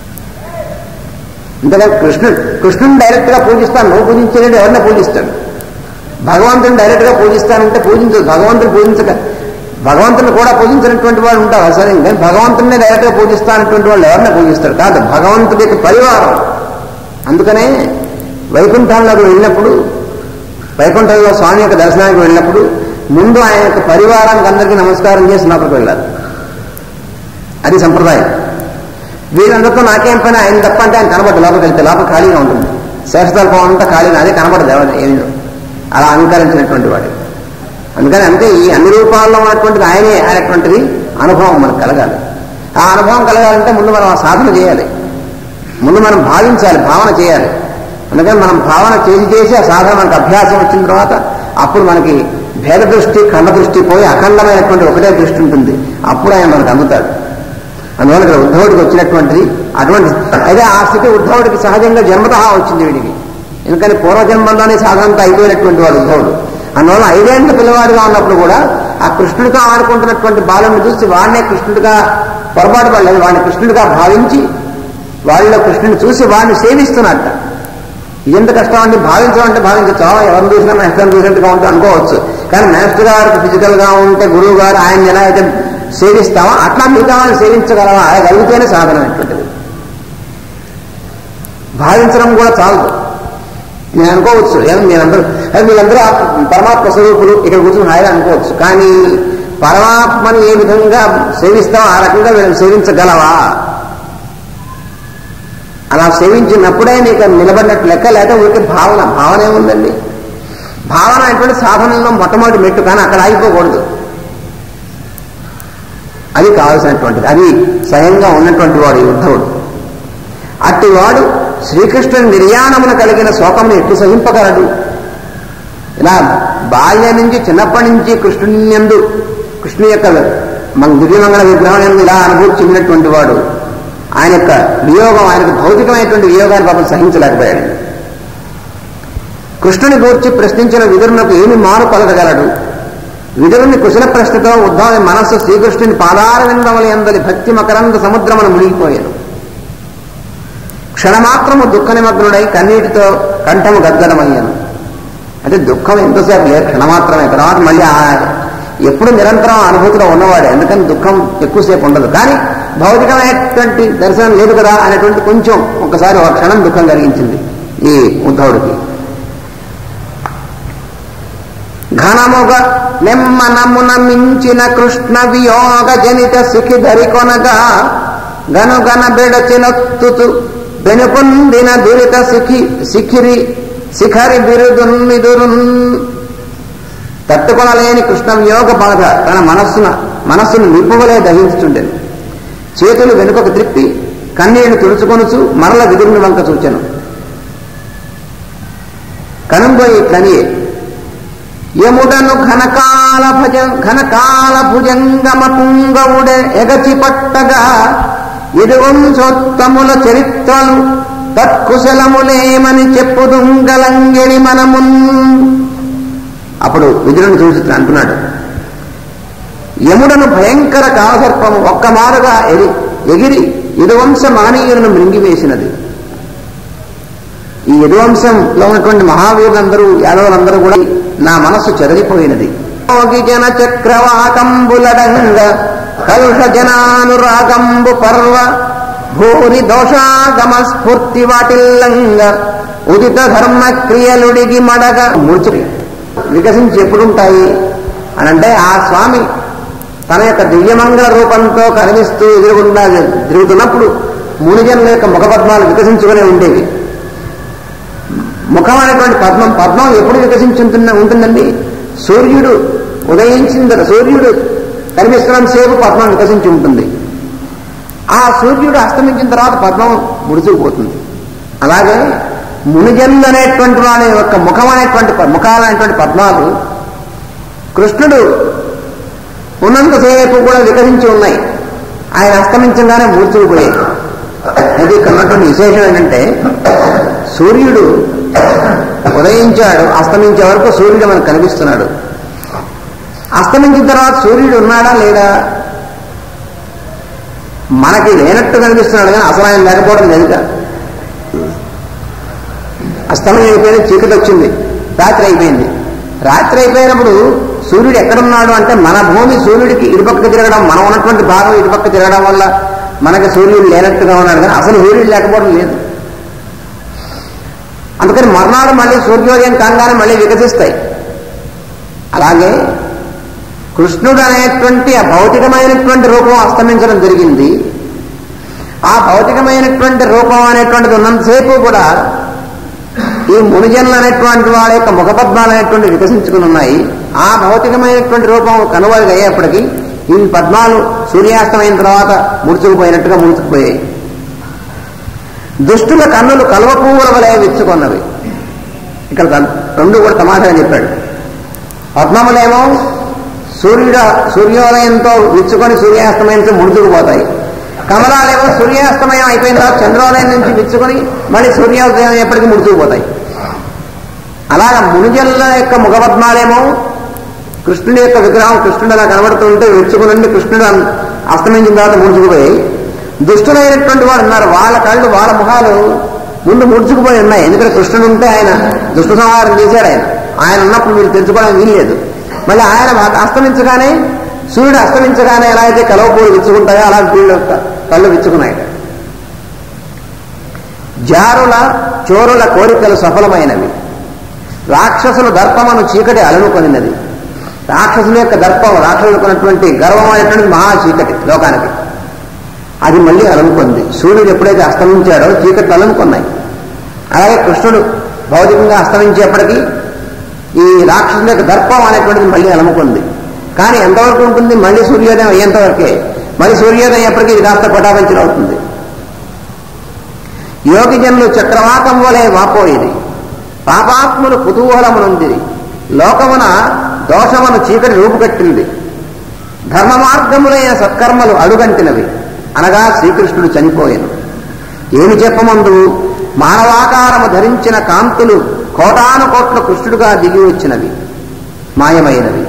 ఇంతగా కృష్ణుడు కృష్ణుని డైరెక్ట్ గా పూజిస్తాను నువ్వు పూజించేది ఎవరిని పూజిస్తాడు భగవంతుని డైరెక్ట్ గా పూజిస్తానంటే పూజించదు భగవంతుని పూజించక భగవంతుని కూడా పూజించినటువంటి వాడు ఉంటారు సరే కానీ భగవంతుని డైరెక్ట్ గా పూజిస్తానటువంటి వాళ్ళు ఎవరిని పూజిస్తారు కాదు భగవంతుడి యొక్క పరివారం అందుకనే వైకుంఠంలోకి వెళ్ళినప్పుడు వైకుంఠంలో స్వామి యొక్క దర్శనానికి వెళ్ళినప్పుడు ముందు ఆయన యొక్క పరివారానికి అందరికీ నమస్కారం చేసి లోపలికి వెళ్ళాలి అది సంప్రదాయం వీళ్ళందరితో నాకేం పని ఆయన తప్ప అంటే ఆయన కనబడదు లోపలికి వెళ్తే లోపల ఖాళీగా ఉంటుంది శేషతల్పం అంతా ఖాళీగా అదే కనబడదు ఎవరు ఏమి అలా అలంకరించినటువంటి వాడు అందుకని అంతే ఈ అన్ని రూపాల్లో ఉన్నటువంటిది ఆయనే అనేటువంటిది అనుభవం మనకు కలగాలి ఆ అనుభవం కలగాలంటే ముందు మనం ఆ సాధన చేయాలి ముందు మనం భావించాలి భావన చేయాలి అందుకని మనం భావన చేసి చేసి ఆ సాధన మనకు అభ్యాసం వచ్చిన తర్వాత అప్పుడు మనకి భేద దృష్టి ఖండ దృష్టి పోయి అఖండమైనటువంటి ఒకటే దృష్టి ఉంటుంది అప్పుడు ఆయన మనకు అందుతాడు అందువల్ల ఇక్కడ ఉద్ధవుడికి వచ్చినటువంటిది అటువంటి అయితే ఆ స్థితి ఉద్ధవుడికి సహజంగా జన్మత వచ్చింది వీడికి ఎందుకని పూర్వజన్మంలోనే సాధనంతా అయిపోయినటువంటి వాడు ఉద్ధవుడు అందువల్ల ఐదేళ్ల పిల్లవాడిగా ఉన్నప్పుడు కూడా ఆ కృష్ణుడితో ఆడుకుంటున్నటువంటి బాలుని చూసి వాడినే కృష్ణుడిగా పొరపాటు పడలేదు వాడిని కృష్ణుడిగా భావించి వాళ్ళలో కృష్ణుని చూసి వాడిని సేవిస్తున్నట్ట ఎంత కష్టం అంటే భావించడం అంటే భావించచ్చు ఆ, ఎవరిని చూసినా మాస్టర్ చూసినట్టుగా ఉంటే అనుకోవచ్చు కానీ మాస్టర్ గారికి ఫిజికల్ గా ఉంటే గురువు గారు ఆయన ఎలా అయితే సేవిస్తామో అట్లా మిగతా వాళ్ళని సేవించగలమా అది కలిగితేనే సాధన అనేటువంటిది భావించడం కూడా చాలదు నేను అనుకోవచ్చు ఏమో మీరందరూ అదే మీరందరూ ఆ పరమాత్మ స్వరూపులు ఇక్కడ కూర్చొని హాయిగా అనుకోవచ్చు కానీ పరమాత్మని ఏ విధంగా సేవిస్తామో ఆ రకంగా వీళ్ళని సేవించగలవా అలా సేవించినప్పుడే నీకు అది నిలబడినట్టు లెక్క లేక ఊరికి భావన భావన ఏముందండి భావన అనేటువంటి సాధనలో మొట్టమొదటి మెట్టు కానీ అక్కడ ఆగిపోకూడదు అది కావాల్సినటువంటిది అది స్వయంగా ఉన్నటువంటి వాడు ఈ ఉద్ధవుడు అట్టివాడు శ్రీకృష్ణుని నిర్యాణమున కలిగిన శోకమును ఎట్లు సహింపగలడు ఇలా బాల్యం నుంచి చిన్నప్పటి నుంచి కృష్ణుని యందు కృష్ణుని యొక్క మన దివ్యమంగళ విగ్రహం ఎందు ఇలా అనుభూతి చెందినటువంటి వాడు ఆయన యొక్క వియోగం ఆయనకు భౌతికమైనటువంటి వియోగాన్ని పాపం సహించలేకపోయాడు కృష్ణుని గూర్చి ప్రశ్నించిన విదురునకు ఏమి మారు పలకగలడు విదురుని కుశల ప్రశ్నతో ఉద్భవ మనస్సు శ్రీకృష్ణుని పాదార విందముల ఎందలి భక్తి మకరంద సముద్రమును మునిగిపోయాను క్షణమాత్రము దుఃఖ నిమగ్నుడై కన్నీటితో కంఠము గద్గదమయ్యాను అంటే దుఃఖం ఎంతసేపు లేదు క్షణమాత్రమే తర్వాత మళ్ళీ ఆ ఎప్పుడు నిరంతరం ఆ అనుభూతిలో ఉన్నవాడే ఎందుకని దుఃఖం ఎక్కువసేపు ఉండదు కానీ భౌతికమైనటువంటి దర్శనం లేదు కదా అనేటువంటి కొంచెం ఒకసారి ఒక క్షణం దుఃఖం కలిగించింది ఈ ఉద్ధవుడికి ఘనముగ నెమ్మనమున మించిన కృష్ణ వియోగ జనిత సిఖి ధరికొనగా గనుగన బెడచినొత్తుతు వెనుపొందిన దురిత సిఖి సిఖిరి శిఖరి బిరుదున్నిదురున్ తట్టుకొనలేని కృష్ణ వియోగ బాధ తన మనస్సున మనస్సును నిప్పువలే దహించుతుండెను చేతులు వెనుకకు త్రిప్పి కన్నీళ్లు తుడుచుకొనుచు మరల విదురుని వంక చూచెను కనుంబోయి కనియే యముడను ఘనకాల భజ ఘనకాల భుజంగమ పుంగవుడే ఎగచి పట్టగా ఇరువంశోత్తముల చరిత్రలు తత్కుశలములేమని చెప్పుదుంగలంగిడి మనమున్ అప్పుడు విదురుని చూసి అంటున్నాడు యముడను భయంకర కాలసర్పము ఒక్క మారుగా ఎరి ఎగిరి యదువంశ మహనీయులను మృంగివేసినది ఈ యదువంశంలో ఉన్నటువంటి మహావీరులందరూ యాదవులందరూ కూడా నా మనస్సు చెరగిపోయినది యోగి జన చక్రవాకంబులడంగ కలుష జనానురాగంబు పర్వ భూరి దోషాగమ స్ఫూర్తి వాటిల్లంగ ఉదిత ధర్మ క్రియలుడిగి మడగ మూర్చి వికసించి ఎప్పుడుంటాయి అని అంటే ఆ స్వామి తన యొక్క దివ్యమంగళ రూపంతో కనిపిస్తూ ఎదురుగుండా తిరుగుతున్నప్పుడు మునిజనుల యొక్క ముఖపద్మాలు వికసించుకునే ఉండేవి ముఖం అనేటువంటి పద్మం పద్మం ఎప్పుడు వికసించి ఉంటున్న- ఉంటుందండి సూర్యుడు ఉదయించిన తర్వాత సూర్యుడు కనిపిస్తున్నంత సేపు పద్మం వికసించి ఉంటుంది ఆ సూర్యుడు అస్తమించిన తర్వాత పద్మం ముడుచుకుపోతుంది అలాగే మునిజనులు అనేటువంటి వాళ్ళ యొక్క ముఖం అనేటువంటి ప- ముఖాలు అనేటువంటి పద్మాలు కృష్ణుడు ఉన్నంతసేపు కూడా వికసించి ఉన్నాయి ఆయన అస్తమించగానే మూర్చుకుపోయాయి అది ఇక్కడ ఉన్నటువంటి విశేషం ఏంటంటే సూర్యుడు ఉదయించాడు అస్తమించే వరకు సూర్యుడు మనకు కనిపిస్తున్నాడు అస్తమించిన తర్వాత సూర్యుడు ఉన్నాడా లేడా మనకి లేనట్టు కనిపిస్తున్నాడు కానీ అసలు ఆయన లేకపోవడం లేదుగా అస్తమయం అయిపోయింది చీకటి వచ్చింది రాత్రి అయిపోయింది రాత్రి అయిపోయినప్పుడు సూర్యుడు ఎక్కడున్నాడు అంటే మన భూమి సూర్యుడికి ఇటుపక్క తిరగడం మనం ఉన్నటువంటి భాగం ఇటుపక్క తిరగడం వల్ల మనకి సూర్యుడు లేనట్టుగా ఉన్నాడు కానీ అసలు సూర్యుడు లేకపోవడం లేదు అందుకని మర్నాడు మళ్ళీ సూర్యోదయం కాగానే మళ్ళీ వికసిస్తాయి అలాగే కృష్ణుడు అనేటువంటి ఆ భౌతికమైనటువంటి రూపం అస్తమించడం జరిగింది ఆ భౌతికమైనటువంటి రూపం అనేటువంటిది ఉన్నంతసేపు కూడా ఈ మునిజనులు అనేటువంటి వాళ్ళ యొక్క ముఖపద్మాలు అనేటువంటి వికసించుకుని ఉన్నాయి ఆ భౌతికమైనటువంటి రూపం కనువలుగా అయ్యేప్పటికీ ఈ పద్మాలు సూర్యాస్తమైన తర్వాత ముడుచుకుపోయినట్టుగా ముడుచుకుపోయాయి దుష్టుల కన్నులు కలువ పువ్వుల వలె విచ్చుకున్నవి ఇక్కడ తన- రెండు కూడా తమాషా చెప్పాడు పద్మములేమో సూర్యుడు సూర్యోదయంతో విచ్చుకొని సూర్యాస్తమయంతో ముడుచుకుపోతాయి కమలాలేమో సూర్యాస్తమయం అయిపోయిన తర్వాత చంద్రోదయం నుంచి విచ్చుకొని మళ్ళీ సూర్యోదయం ఎప్పటికీ ముడుచుకుపోతాయి అలాగ మునిజల్ల యొక్క ముఖపద్మాలేమో కృష్ణుడి యొక్క విగ్రహం కృష్ణుడు అలా కనబడుతుంటే విచ్చుకునండి కృష్ణుడు అన్- అస్తమించిన తర్వాత ముడుచుకుపోయాయి దుష్టులైనటువంటి వాడు ఉన్నారు వాళ్ళ కళ్ళు వాళ్ళ ముఖాలు ముందు ముడుచుకుపోయి ఉన్నాయి ఎందుకంటే కృష్ణుడు ఉంటే ఆయన దుష్ట సంహారం చేశాడు ఆయన ఆయన ఉన్నప్పుడు మీరు తెలుసుకోవడం వీల్లేదు మళ్ళీ ఆయన అస్తమించగానే సూర్యుడు అస్తమించగానే ఎలా అయితే కలవ పూలు విచ్చుకుంటాయో అలా వీళ్ళు యొక్క కళ్ళు విచ్చుకున్నాయి జారుల చోరుల కోరికలు సఫలమైనవి రాక్షసుల దర్పమను చీకటి అలనుకొనినది రాక్షసుల యొక్క దర్పం రాక్షసులకున్నటువంటి గర్వమైనటువంటి మహా చీకటి లోకానికి అది మళ్ళీ అలనుకుంది సూర్యుడు ఎప్పుడైతే అస్తమించాడో చీకట్లు అలనుకున్నాయి అలాగే కృష్ణుడు భౌతికంగా అస్తమించేప్పటికీ ఈ రాక్షసుల యొక్క దర్పం అనేటువంటిది మళ్ళీ అలముకుంది కానీ ఎంతవరకు ఉంటుంది మళ్ళీ సూర్యోదయం అయ్యేంతవరకే మళ్ళీ సూర్యోదయం ఎప్పటికీ ఇది కాస్త పటాపంచలు అవుతుంది యోగి జనులు చక్రవాకం వలె వాపోయేది పాపాత్ములు కుతూహలమునుంది లోకమున దోషమును చీకటి రూపుకట్టింది ధర్మ మార్గములైన సత్కర్మలు అడుగంటినవి అనగా శ్రీకృష్ణుడు చనిపోయాను ఏమి చెప్పమందు మానవాకారము ధరించిన కాంతులు కోటాను కోట్ల కృష్ణుడుగా దిగి వచ్చినవి మాయమైనవి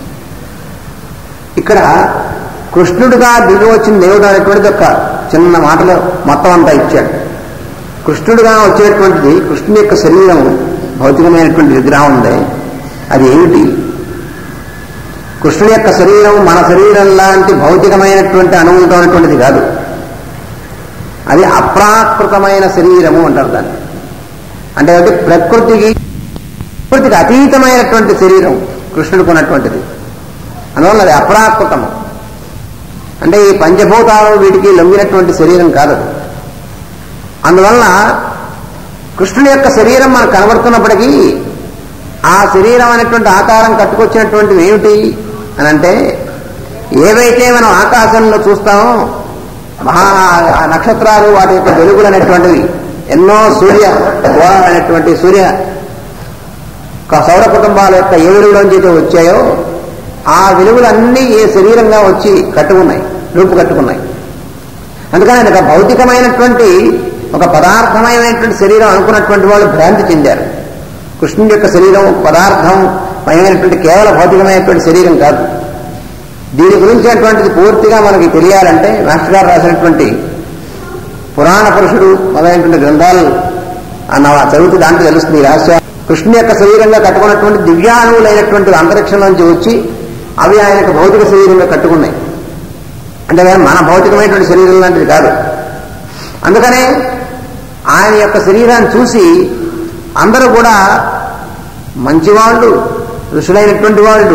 ఇక్కడ కృష్ణుడుగా దిగి వచ్చిన దేవుడు అనేటువంటిది ఒక చిన్న మాటలో మొత్తం అంతా ఇచ్చాడు కృష్ణుడుగా వచ్చేటువంటిది కృష్ణుని యొక్క శరీరం భౌతికమైనటువంటి విగ్రహం ఉంది అది ఏమిటి కృష్ణుని యొక్క శరీరం మన శరీరం లాంటి భౌతికమైనటువంటి అణువులతో ఉన్నటువంటిది కాదు అది అప్రాకృతమైన శరీరము అంటారు దాన్ని అంటే అంటే ప్రకృతికి ప్రకృతికి అతీతమైనటువంటి శరీరం కృష్ణుడికి ఉన్నటువంటిది అందువల్ల అది అప్రాకృతము అంటే ఈ పంచభూతాలు వీటికి లొంగినటువంటి శరీరం కాదు అది. అందువల్ల కృష్ణుడి యొక్క శరీరం మనకు కనబడుతున్నప్పటికీ ఆ శరీరం అనేటువంటి ఆకారం కట్టుకొచ్చినటువంటివి ఏమిటి అని అంటే ఏవైతే మనం ఆకాశంలో చూస్తామో మహా ఆ నక్షత్రాలు వాటి యొక్క వెలుగులు అనేటువంటివి ఎన్నో సూర్య గోళాలు అనేటువంటి సూర్య క- సౌర కుటుంబాల యొక్క ఏ వెలుగులోంచి అయితే వచ్చాయో ఆ వెలుగులన్నీ ఏ శరీరంగా వచ్చి కట్టుకున్నాయి రూపు కట్టుకున్నాయి అందుకని అది ఒక భౌతికమైనటువంటి ఒక పదార్థమయమైనటువంటి శరీరం అనుకున్నటువంటి వాళ్ళు భ్రాంతి చెందారు కృష్ణుడి యొక్క శరీరం ఒక పదార్థం మయమైనటువంటి కేవల భౌతికమైనటువంటి శరీరం కాదు దీని గురించి అటువంటిది పూర్తిగా మనకి తెలియాలంటే మాస్టర్ గారు రాసినటువంటి పురాణ పురుషుడు మొదలైనటువంటి గ్రంథాలు అన్న చదివితే దాంట్లో తెలుస్తుంది ఈ రహస్యం కృష్ణుని యొక్క శరీరంగా కట్టుకున్నటువంటి దివ్యాణువులైనటువంటి అంతరిక్షంలోంచి వచ్చి అవి ఆయన యొక్క భౌతిక శరీరంగా కట్టుకున్నాయి అంటే మన భౌతికమైనటువంటి శరీరం లాంటిది కాదు అందుకనే ఆయన యొక్క శరీరాన్ని చూసి అందరూ కూడా మంచివాళ్ళు ఋషులైనటువంటి వాళ్ళు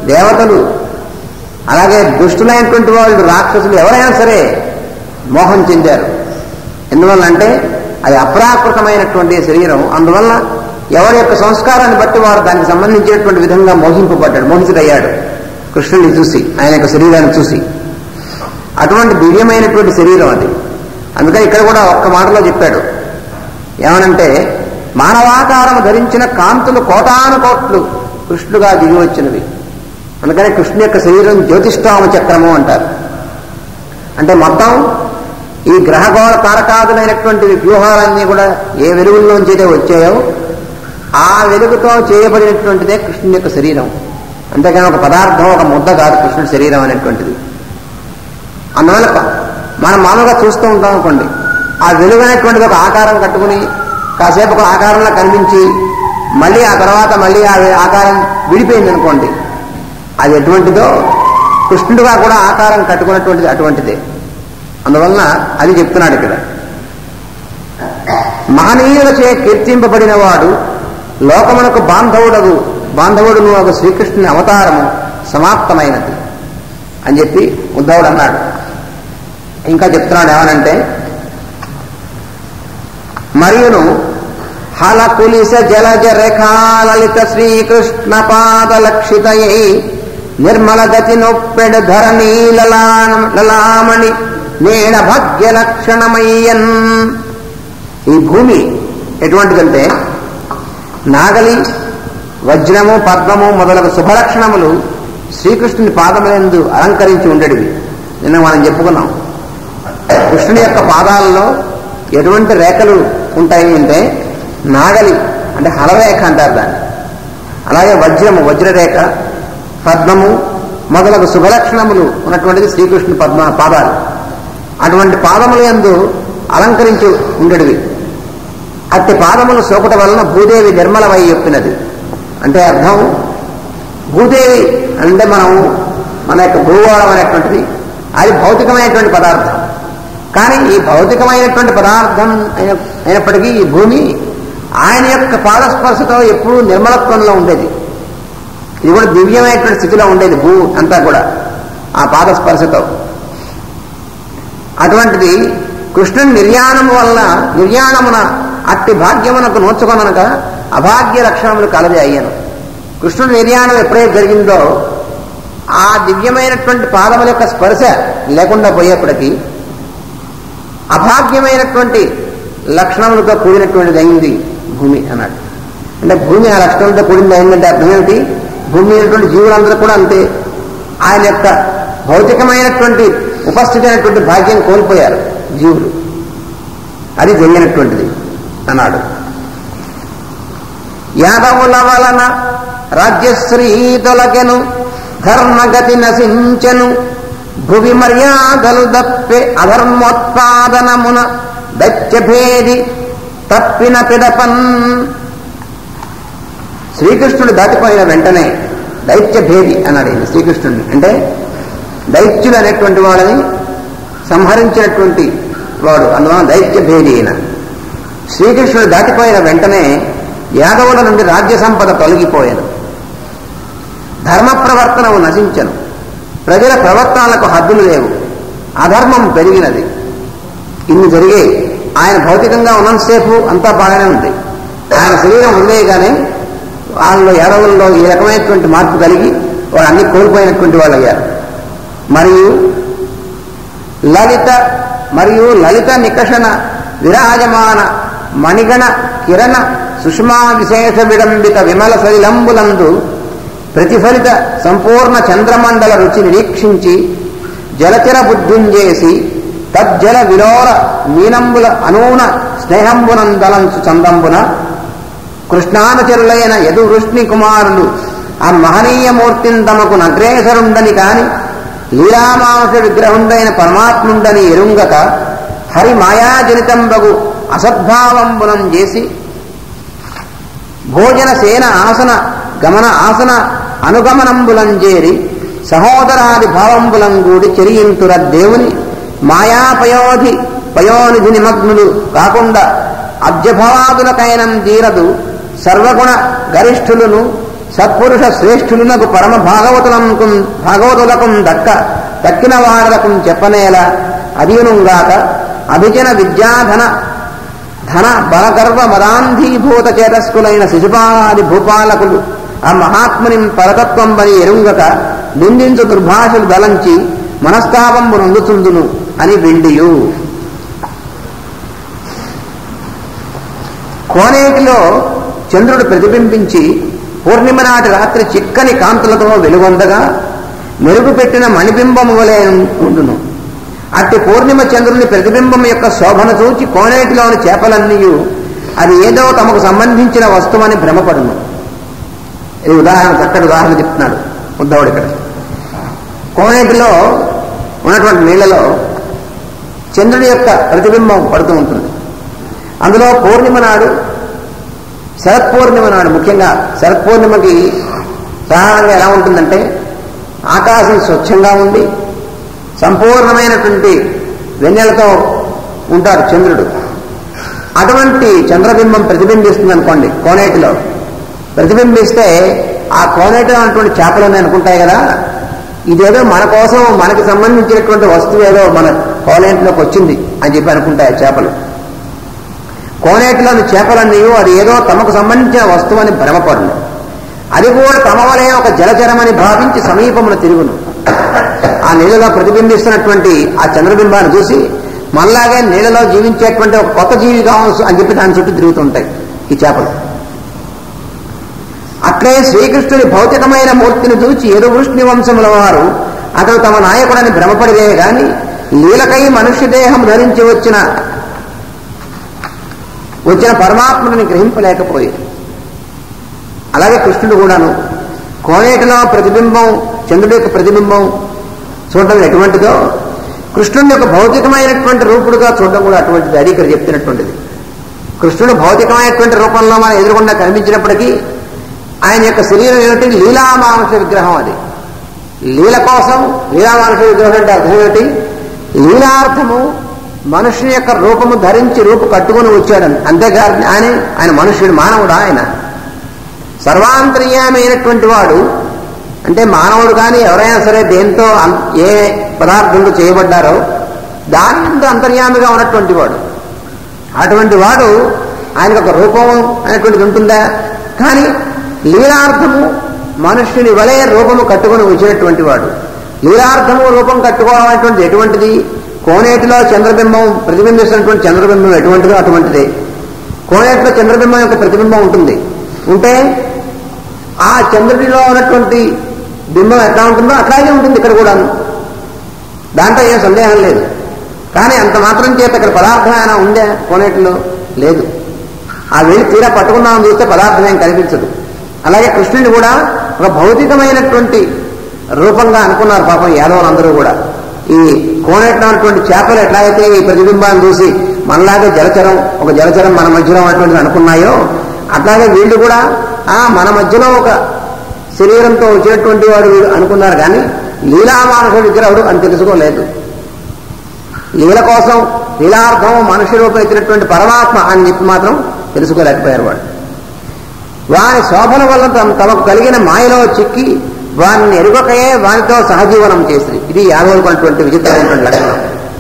దేవతలు అలాగే దుష్టులైనటువంటి వాళ్ళు రాక్షసులు ఎవరైనా సరే మోహం చెందారు ఎందువల్ల అంటే అది అప్రాకృతమైనటువంటి శరీరం అందువల్ల ఎవరి యొక్క సంస్కారాన్ని బట్టి వారు దానికి సంబంధించినటువంటి విధంగా మోహింపబడ్డాడు మోహితుడయ్యాడు కృష్ణుని చూసి ఆయన యొక్క శరీరాన్ని చూసి అటువంటి దివ్యమైనటువంటి శరీరం అది అందుకని ఇక్కడ కూడా ఒక్క మాటలో చెప్పాడు ఏమనంటే మానవాకారం ధరించిన కాంతులు కోటాను కోట్లు కృష్ణుగా దిగి వచ్చినవి అందుకని కృష్ణు యొక్క శరీరం జ్యోతిష్టామ చక్రము అంటారు అంటే మొత్తం ఈ గ్రహగోళ తారకాదులైనటువంటి వ్యూహాలన్నీ కూడా ఏ వెలుగుల్లోంచి అయితే వచ్చాయో ఆ వెలుగుతో చేయబడినటువంటిదే కృష్ణుని యొక్క శరీరం అంతేకాని ఒక పదార్థం ఒక ముద్ద కాదు కృష్ణుడి శరీరం అనేటువంటిది అందువల్ల ప- మనం మామూలుగా చూస్తూ ఉంటాం అనుకోండి ఆ వెలుగు అనేటువంటిది ఒక ఆకారం కట్టుకుని కాసేపు ఒక ఆకారంలో కనిపించి మళ్ళీ ఆ తర్వాత మళ్ళీ ఆ ఆకారం విడిపోయింది అనుకోండి అది ఎటువంటిదో కృష్ణుడిగా కూడా ఆకారం కట్టుకున్నటువంటిది అటువంటిదే అందువలన అది చెప్తున్నాడు ఇక్కడ మహనీయులచే కీర్తింపబడిన వాడు లోకమునకు బాంధవుడగు బాంధవుడును ఒక శ్రీకృష్ణుని అవతారము సమాప్తమైనది అని చెప్పి ఉద్ధవుడు అన్నాడు ఇంకా చెప్తున్నాడు ఏమనంటే మరియును హలకులిస జలజ రేఖాలలిత శ్రీకృష్ణ పాదలక్షితయై నిర్మల గతి నొప్పెడు ధరణీ లలాన- లలామణి నేణ భాగ్య లక్షణమయ్యన్ ఈ భూమి ఎటువంటిదంటే నాగలి వజ్రము పద్మము మొదలగు శుభలక్షణములు శ్రీకృష్ణుని పాదములందు అలంకరించి ఉండేవి నిన్న మనం చెప్పుకున్నాం కృష్ణుని యొక్క పాదాలలో ఎటువంటి రేఖలు ఉంటాయి అంటే నాగలి అంటే హలరేఖ అంటారు దాన్ని అలాగే వజ్రము వజ్రరేఖ పద్మము మొదలగు శుభలక్షణములు ఉన్నటువంటిది శ్రీకృష్ణుని పద్మ పాదాలు అటువంటి పాదముల యందు అలంకరించి ఉండేవి అట్టి పాదములు సోకట వలన భూదేవి నిర్మలమై చెప్పినది అంటే అర్థం భూదేవి అంటే మనం మన యొక్క భూగోళం అనేటువంటిది అది భౌతికమైనటువంటి పదార్థం కానీ ఈ భౌతికమైనటువంటి పదార్థం అయిన అయినప్పటికీ ఈ భూమి ఆయన యొక్క పాదస్పర్శతో ఎప్పుడూ నిర్మలత్వంలో ఉండేది ఇది కూడా దివ్యమైనటువంటి స్థితిలో ఉండేది భూ అంతా కూడా ఆ పాదస్పర్శతో అటువంటిది కృష్ణుని నిర్యాణము వల్ల నిర్యాణమున అట్టి భాగ్యమునకు నోచుకొనక అభాగ్య లక్షణములు కలది అయ్యాను కృష్ణుడి నిర్యాణం ఎప్పుడైతే జరిగిందో ఆ దివ్యమైనటువంటి పాదముల యొక్క స్పర్శ లేకుండా పోయేప్పటికీ అభాగ్యమైనటువంటి లక్షణములతో కూడినటువంటిది అయింది భూమి అన్నాడు అంటే భూమి ఆ లక్షణాలతో కూడింది అయిందంటే అర్థం ఏమిటి భూమి అయినటువంటి జీవులందరూ కూడా అంతే ఆయన యొక్క భౌతికమైనటువంటి ఉపస్థితి అయినటువంటి భాగ్యం కోల్పోయారు జీవులు అది జరిగినటువంటిది అన్నాడు యాదవుల వలన రాజ్యశ్రీ తొలగెను ధర్మగతి నశించెను భువి మర్యాదలు దప్పే అధర్మోత్పాదనమున దత్యభేది తప్పిన పిదపన్ శ్రీకృష్ణుడు దాటిపోయిన వెంటనే దైత్యభేది అన్నాడు ఈయన శ్రీకృష్ణుడిని అంటే దైత్యులు అనేటువంటి వాళ్ళని సంహరించినటువంటి వాడు అందువలన దైత్యభేది అయిన శ్రీకృష్ణుడు దాటిపోయిన వెంటనే యాదవుల నుండి రాజ్య సంపద తొలగిపోయాను ధర్మ ప్రవర్తనము నశించను ప్రజల ప్రవర్తనలకు హద్దులు లేవు అధర్మం పెరిగినది ఇన్ని జరిగే ఆయన భౌతికంగా ఉన్నంతసేపు అంతా బాగానే ఉంది ఆయన శరీరం ఉండేగానే వాళ్ళలో యాదవుల్లో ఈ రకమైనటువంటి మార్పు కలిగి వారు అన్ని కోల్పోయినటువంటి వాళ్ళు అయ్యారు మరియు లలిత మరియు లలిత నికషణ విరాజమాన మణిగణ కిరణ సుష్మా విశేష విడంబిత విమల సలిలంబులందు ప్రతిఫలిత సంపూర్ణ చంద్రమండల రుచి నిరీక్షించి జలచర బుద్ధించేసి తజ్జల విలోల మీనంబుల అనూన స్నేహంబునందలంచు చందంబున కృష్ణానుచరులైన యదు వృష్ణి కుమారులు ఆ మహనీయ మూర్తిని తమకు నగ్రేసరుండని కాని లీలామాంస విగ్రహుండైన పరమాత్ముండని ఎరుంగక హరి మాయాజనితంబగు అసద్భావంబునం చేసి భోజన సేన ఆసన గమన ఆసన అనుగమనంబులంజేరి సహోదరాది భావంబులంగూడి చెరియింతుర దేవుని మాయాపయోధి పయోనిధి నిమగ్నులు కాకుండా అబ్జభవాదులకైనం తీరదు సర్వగుణ గరిష్ఠులను సత్పురుష శ్రేష్ఠులకు పరమ భాగవతులకు భాగవతులకు దక్క దక్కిన వారలకు చెప్పనేల అధీనుగాక అభిజన విద్యాధన ధన బలగర్వ మదాంధీభూత చేతస్కులైన శిశుపాది భూపాలకులు ఆ మహాత్ముని పరతత్వం పని ఎరుంగక నిందించు దుర్భాషలు దలంచి మనస్తాపంబు నొందుతుందును అని వెండియు కోనేటిలో చంద్రుడు ప్రతిబింబించి పూర్ణిమ నాటి రాత్రి చిక్కని కాంతులతో వెలుగొందగా మెరుగు పెట్టిన మణిబింబము వలె ఉండును అట్టి పూర్ణిమ చంద్రుని ప్రతిబింబం యొక్క శోభను చూచి కోనేటిలోని చేపలన్నీ అది ఏదో తమకు సంబంధించిన వస్తువని భ్రమపడును ఇది ఉదాహరణ చక్కటి ఉదాహరణ చెప్తున్నాడు ఉద్ధవుడు ఇక్కడ కోనేటిలో ఉన్నటువంటి నీళ్లలో చంద్రుడి యొక్క ప్రతిబింబం పడుతూ ఉంటుంది అందులో పూర్ణిమ నాడు శరత్ పూర్ణిమ నాడు ముఖ్యంగా శరత్ పూర్ణిమకి సాధారణంగా ఎలా ఉంటుందంటే ఆకాశం స్వచ్ఛంగా ఉండి సంపూర్ణమైనటువంటి వెన్నెలతో ఉంటాడు చంద్రుడు అటువంటి చంద్రబింబం ప్రతిబింబిస్తుంది అనుకోండి కోనేటిలో ప్రతిబింబిస్తే ఆ కోనేటిలో ఉన్నటువంటి చేపలు అనుకుంటాయి కదా ఇదేదో మన కోసం మనకి సంబంధించినటువంటి వస్తువు ఏదో మన కోనేటిలోకి వచ్చింది అని చెప్పి అనుకుంటాయి చేపలు కోనేటిలోని చేపలన్నీ అది ఏదో తమకు సంబంధించిన వస్తువు అని భ్రమపడును అది కూడా తమ వలే ఒక జలచరమని భావించి సమీపమును తిరుగును ఆ నీళ్ళలో ప్రతిబింబిస్తున్నటువంటి ఆ చంద్రబింబాన్ని చూసి మనలాగే నీళ్ళలో జీవించేటువంటి ఒక కొత్త జీవి కావచ్చు అని చెప్పి దాని చుట్టూ తిరుగుతుంటాయి ఈ చేపలు అట్లే శ్రీకృష్ణుని భౌతికమైన మూర్తిని చూచి ఎరువృష్ణి వంశముల వారు అతడు తమ నాయకుడని భ్రమపడిదే గాని లీలకై మనుష్య దేహం ధరించి వచ్చిన వచ్చిన పరమాత్మని గ్రహింపలేకపోయేది అలాగే కృష్ణుడు కూడాను కోనేటిలో ప్రతిబింబం చంద్రుడి యొక్క ప్రతిబింబం చూడడం ఎటువంటిదో కృష్ణుడి యొక్క భౌతికమైనటువంటి రూపుడుగా చూడడం కూడా అటువంటిది అది ఇక్కడ చెప్తున్నటువంటిది కృష్ణుడు భౌతికమైనటువంటి రూపంలో మనం ఎదురుకుండా కనిపించినప్పటికీ ఆయన యొక్క శరీరం ఏమిటి లీలామానుష విగ్రహం అది లీల కోసం లీలామానుష విగ్రహం అంటే అర్థం ఏమిటి లీలార్థము మనుషుని యొక్క రూపము ధరించి రూపు కట్టుకుని వచ్చాడని అంతేకాదు ఆయన ఆయన మనుష్యుడు మానవుడు ఆయన సర్వాంతర్యామైనటువంటి వాడు అంటే మానవుడు కానీ ఎవరైనా సరే దేంతో అం- ఏ పదార్థంతో చేయబడ్డారో దాని అంతర్యామిగా ఉన్నటువంటి వాడు అటువంటి వాడు ఆయనకు ఒక రూపం అనేటువంటిది ఉంటుందా కానీ లీలార్థము మనుష్యుని వలె రూపము కట్టుకొని వచ్చినటువంటి వాడు లీలార్థము రూపం కట్టుకోవడం అనేటువంటిది ఎటువంటిది కోనేటిలో చంద్రబింబం ప్రతిబింబిస్తున్నటువంటి చంద్రబింబం ఎటువంటిదో అటువంటిదే కోనేటిలో చంద్రబింబం యొక్క ప్రతిబింబం ఉంటుంది ఉంటే ఆ చంద్రుడిలో ఉన్నటువంటి బింబం ఎట్లా ఉంటుందో అట్లాగే ఉంటుంది ఇక్కడ కూడా దాంట్లో ఏం సందేహం లేదు కానీ అంత మాత్రం చేత ఇక్కడ పదార్థం ఏమైనా ఉందే కోనేటిలో లేదు ఆ వెళ్ళి తీరా పట్టుకున్నామని చూస్తే పదార్థం ఏం కనిపించదు అలాగే కృష్ణుని కూడా ఒక భౌతికమైనటువంటి రూపంగా అనుకున్నారు పాపం యాదవులందరూ కూడా ఈ కోనేట్లో ఉన్నటువంటి చేపలు ఎట్లయితే ఈ ప్రతిబింబాన్ని చూసి మనలాగే జలచరం ఒక జలచరం మన మధ్యలో ఉన్నటువంటిది అనుకున్నాయో అట్లాగే వీళ్ళు కూడా ఆ మన మధ్యలో ఒక శరీరంతో వచ్చినటువంటి వాడు వీడు అనుకున్నారు కానీ లీలామానుష విగ్రహుడు అని తెలుసుకోలేదు లీల కోసం లీలార్థం మనుష్య రూపం ఎత్తినటువంటి పరమాత్మ అని చెప్పి మాత్రం తెలుసుకోలేకపోయారు వాడు వాని శోభన వల్ల తమ- తమకు కలిగిన మాయలో చిక్కి వారిని ఎరుగకయే వానితో సహజీవనం చేసింది ఇది యాదవులకున్నటువంటి విచిత్రమైనటువంటి లక్షణం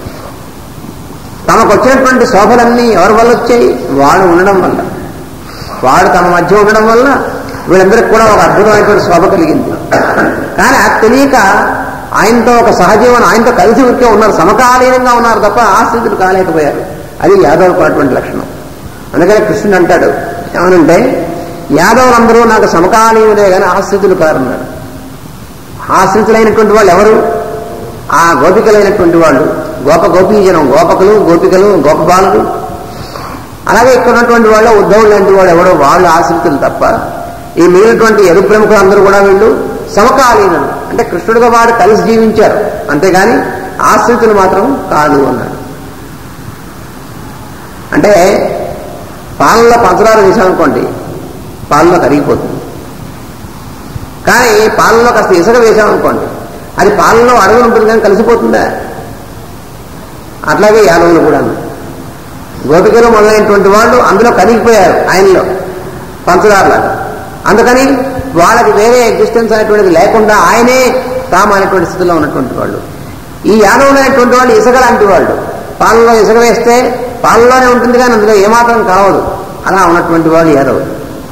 తమకు వచ్చినటువంటి శోభలన్నీ ఎవరి వల్ల వచ్చాయి వాడు ఉండడం వల్ల వాడు తమ మధ్య ఉండడం వల్ల వీళ్ళందరికీ కూడా ఒక అద్భుతమైనటువంటి శోభ కలిగింది కానీ అది తెలియక ఆయనతో ఒక సహజీవనం ఆయనతో కలిసి ఉరికే ఉన్నారు సమకాలీనంగా ఉన్నారు తప్ప ఆశ్రితులు కాలేకపోయారు అది యాదవులకు అటువంటి లక్షణం అందుకని కృష్ణుడు అంటాడు ఏమనంటే యాదవులందరూ నాకు సమకాలీనులే కానీ ఆశ్రితులు కారన్నాడు ఆశ్రితులైనటువంటి వాళ్ళు ఎవరు ఆ గోపికలైనటువంటి వాళ్ళు గోప గోపీజనం గోపకులు గోపికలు గోపబాలులు అలాగే ఇక్కడ ఉన్నటువంటి వాళ్ళు ఉద్ధవులు లాంటి వాడు ఎవడో వాళ్ళు ఆశ్రితులు తప్ప ఈ మిగిలినటువంటి ఎరు ప్రముఖులు అందరూ కూడా వీళ్ళు సమకాలీనులు అంటే కృష్ణుడిగా వాడు కలిసి జీవించారు అంతేగాని ఆశ్రితులు మాత్రం కాదు అన్నాడు అంటే పాలలో పంచదార వేసామనుకోండి పాలలో కరిగిపోతుంది కానీ పాలలో కాస్త ఇసుక వేసామనుకోండి అది పాలలో అడుగు ఉంటుంది కానీ కలిసిపోతుందా అట్లాగే యాదవులు కూడా గోపికలు మొదలైనటువంటి వాళ్ళు అందులో కరిగిపోయారు ఆయనలో పంచదారలాగా అందుకని వాళ్ళకి వేరే ఎగ్జిస్టెన్స్ అనేటువంటిది లేకుండా ఆయనే తాము అనేటువంటి స్థితిలో ఉన్నటువంటి వాళ్ళు ఈ యాదవులు అనేటువంటి వాళ్ళు ఇసుక లాంటి వాళ్ళు పాలలో ఇసుక వేస్తే పాలలోనే ఉంటుంది కానీ అందులో ఏమాత్రం కావదు అలా ఉన్నటువంటి వాళ్ళు యాదవులు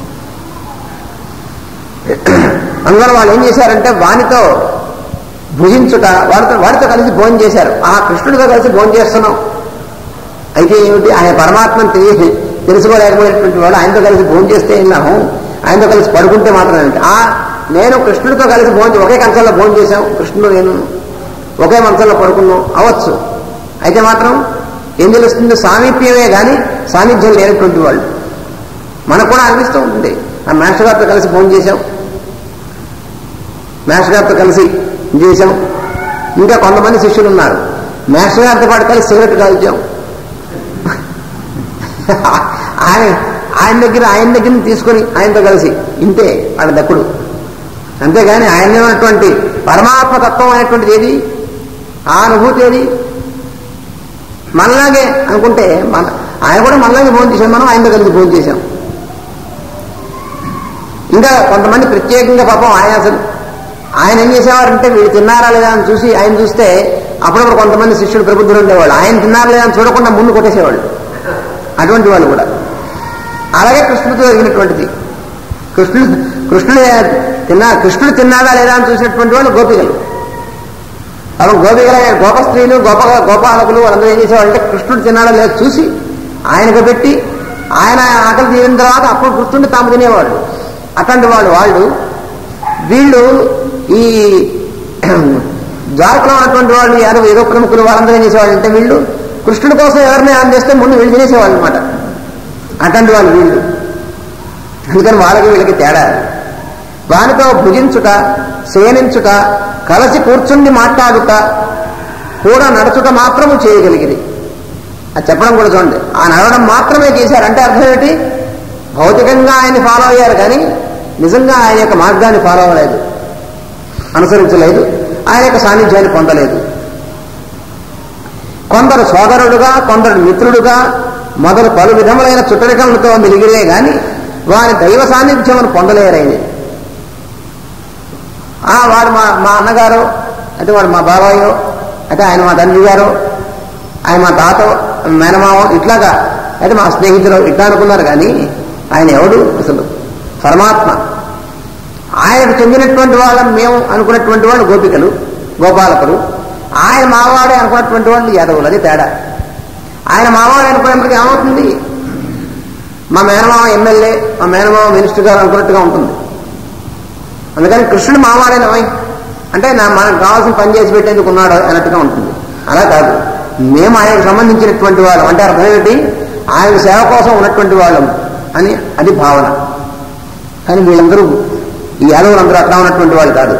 అందువల్ల వాళ్ళు ఏం చేశారంటే వానితో భుజించుట వాడితో వాడితో కలిసి భోజనం చేశారు ఆ కృష్ణుడితో కలిసి భోజనం చేస్తున్నాం అయితే ఏమిటి ఆయన పరమాత్మను తెలియ తెలుసుకోలేకపోయినటువంటి వాడు ఆయనతో కలిసి భోజనం చేస్తే విన్నాము ఆయనతో కలిసి పడుకుంటే మాత్రం ఏమిటి ఆ నేను కృష్ణుడితో కలిసి భోజనం ఒకే కంచంలో భోజనం చేశాం కృష్ణుడు నేను ఒకే మంచంలో పడుకున్నాం అవ్వచ్చు అయితే మాత్రం ఏం తెలుస్తుంది సామీప్యమే కానీ సాన్నిధ్యం లేనటువంటి వాళ్ళు మనకు కూడా అనిపిస్తూ ఉంటుంది ఆ మాస్టర్ గారితో కలిసి ఫోన్ చేశాం మాస్టర్ గారితో కలిసి చేశాం ఇంకా కొంతమంది శిష్యులు ఉన్నారు మాస్టర్ గారితో పాటు కలిసి సిగరెట్ కాల్చాం ఆయన ఆయన దగ్గర ఆయన దగ్గర తీసుకొని ఆయనతో కలిసి ఇంతే వాళ్ళ దక్కుడు అంతేగాని ఆయన ఉన్నటువంటి పరమాత్మ తత్వం అనేటువంటిది ఏది ఆ అనుభూతి ఏది మనలాగే అనుకుంటే మన ఆయన కూడా మనలాగే భోజనం చేశాం మనం ఆయనతో కలిసి భోజనం చేశాం ఇంకా కొంతమంది ప్రత్యేకంగా పాపం ఆయన అసలు ఆయన ఏం చేసేవారంటే వీళ్ళు తిన్నారా లేదా అని చూసి ఆయన చూస్తే అప్పుడప్పుడు కొంతమంది శిష్యులు ప్రబుద్ధులు ఉండేవాళ్ళు ఆయన తిన్నారా లేదా అని చూడకుండా ముందు కొట్టేసేవాళ్ళు అటువంటి వాళ్ళు కూడా అలాగే కృష్ణుడితో జరిగినటువంటిది కృష్ణుడు కృష్ణుడు తిన్నా కృష్ణుడు తిన్నాడా లేదా అని చూసినటువంటి వాళ్ళు గోపికలు అలా గోపికల గోప స్త్రీలు గోప గోపాలకులు వాళ్ళందరూ ఏం చేసేవాళ్ళంటే కృష్ణుడు తిన్నాడా లేదా చూసి ఆయనకు పెట్టి ఆయన ఆకలి తీరిన తర్వాత అప్పుడు గుర్తుండి తాము తినేవాళ్ళు అట్లాంటి వాళ్ళు వాళ్ళు వీళ్ళు ఈ జారకులో ఉన్నటువంటి వాళ్ళు యాదవ ఏదో ప్రముఖులు వాళ్ళందరూ ఏం చేసేవాళ్ళు అంటే వీళ్ళు కృష్ణుడి కోసం ఎవరిని ఆన్ చేస్తే ముందు వీళ్ళు తినేసేవాళ్ళు అనమాట అట్లాంటి వాళ్ళు వీళ్ళు అందుకని వాళ్ళకి వీళ్ళకి తేడా వానితో భుజించుట శయనించుట కలిసి కూర్చుండి మాట్లాడుట కూడా నడుచుట మాత్రము చేయగలిగింది అది చెప్పడం కూడా చూడండి ఆ నడవడం మాత్రమే చేశారు అంటే అర్థం ఏంటి భౌతికంగా ఆయన్ని ఫాలో అయ్యారు కానీ నిజంగా ఆయన యొక్క మార్గాన్ని ఫాలో అవ్వలేదు అనుసరించలేదు ఆయన యొక్క సాన్నిధ్యాన్ని పొందలేదు కొందరు సోదరుడుగా కొందరు మిత్రుడుగా మొదలు పలు విధములైన చుట్టరికలతో మిలిగిరే గాని వారి దైవ సాన్నిధ్యమును పొందలేరైంది ఆ వాడు మా మా అన్నగారు అయితే వాడు మా బాబాయో అయితే ఆయన మా తండ్రి గారు ఆయన మా తాత మేనమావ ఇట్లాగా అయితే మా స్నేహితులు ఇట్లా అనుకున్నారు కానీ ఆయన ఎవడు అసలు పరమాత్మ ఆయనకు చెందినటువంటి వాళ్ళని మేము అనుకున్నటువంటి వాళ్ళు గోపికలు గోపాలకులు ఆయన మావాడే అనుకున్నటువంటి వాళ్ళు యాదవులు అది తేడా ఆయన మావాడు అనుకునేప్పటికీ ఏమవుతుంది మా మేనమామ ఎమ్మెల్యే మా మేనమామ మినిస్టర్ గారు అనుకున్నట్టుగా ఉంటుంది అందుకని కృష్ణుడు మావాడేనమై అంటే నా మనకు కావాల్సిన పని చేసి పెట్టేందుకు ఉన్నాడు అన్నట్టుగా ఉంటుంది అలా కాదు మేము ఆయనకు సంబంధించినటువంటి వాళ్ళం అంటే అర్థం ఏంటి ఆయన సేవ కోసం ఉన్నటువంటి వాళ్ళం అని అది భావన కానీ వీళ్ళందరూ ఈ యాదవులందరూ అట్లా ఉన్నటువంటి వాళ్ళు కాదు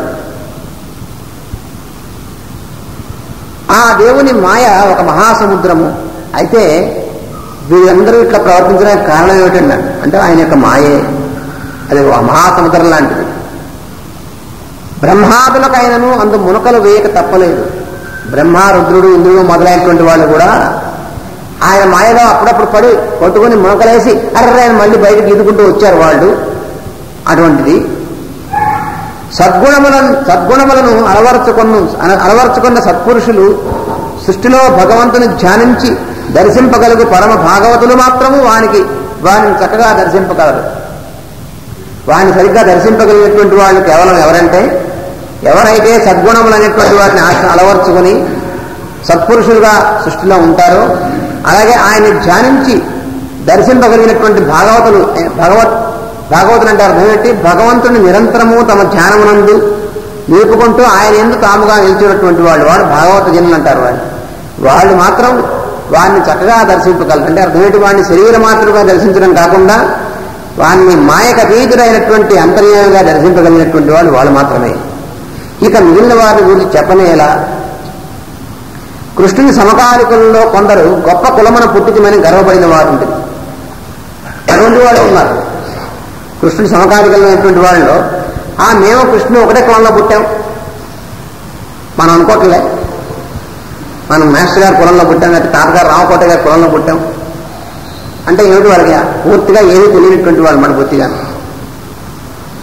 ఆ దేవుని మాయ ఒక మహాసముద్రము అయితే వీళ్ళందరూ ఇట్లా ప్రవర్తించడానికి కారణం ఏమిటండి అంటే ఆయన యొక్క మాయే అది ఒక మహాసముద్రం లాంటిది బ్రహ్మాదులకైనను అందు మునకలు వేయక తప్పలేదు బ్రహ్మ రుద్రుడు ఇంద్రుడు మొదలైనటువంటి వాళ్ళు కూడా ఆయన మాయలో అప్పుడప్పుడు పడి కొట్టుకుని మునకలేసి అర్రే అని మళ్ళీ బయటకు ఈదుకుంటూ వచ్చారు వాళ్ళు అటువంటిది సద్గుణములను సద్గుణములను అలవరుచుకున్న అలవరుచుకున్న సత్పురుషులు సృష్టిలో భగవంతుని ధ్యానించి దర్శింపగలుగు పరమ భాగవతులు మాత్రము వానికి వారిని చక్కగా దర్శింపగలరు వారిని సరిగ్గా దర్శింపగలిగినటువంటి వాళ్ళు కేవలం ఎవరంటే ఎవరైతే సద్గుణములు అనేటువంటి వాటిని ఆశ- అలవర్చుకొని సత్పురుషులుగా సృష్టిలో ఉంటారో అలాగే ఆయన్ని ధ్యానించి దర్శింపగలిగినటువంటి భాగవతులు ఏ, భగవత్ భాగవతులు అంటే అర్థం ఏంటి భగవంతుని నిరంతరము తమ ధ్యానమునందు నిలుపుకుంటూ ఆయన ఎందుకు తాముగా నిలిచినటువంటి వాళ్ళు వాడు భాగవత జనులు అంటారు వాళ్ళు వాళ్ళు మాత్రం వాడిని చక్కగా దర్శింపగలరు అంటే అర్థం ఏంటి వాడిని శరీర మాత్రగా దర్శించడం కాకుండా వాడిని మాయక అతీతుడైనటువంటి అంతర్యామిగా దర్శింపగలిగినటువంటి వాళ్ళు వాళ్ళు మాత్రమే ఇక మిగిలిన వారి గురించి చెప్పనేలా కృష్ణుని సమకాలికుల్లో కొందరు గొప్ప కులమున పుట్టుకమని గర్వపడిన వారు ఉంటుంది అటువంటి వాళ్ళు ఉన్నారు కృష్ణుని సమకాలికమైనటువంటి వాళ్ళలో ఆ మేము కృష్ణుని ఒకటే కులంలో పుట్టాం మనం అనుకోవట్లే మనం మాస్టర్ గారి కులంలో పుట్టాం లేకపోతే తాతగారు రామకోట గారి కులంలో పుట్టాం అంటే ఏమిటి వాళ్ళకి పూర్తిగా ఏమీ తెలియనటువంటి వాళ్ళు మన పూర్తిగా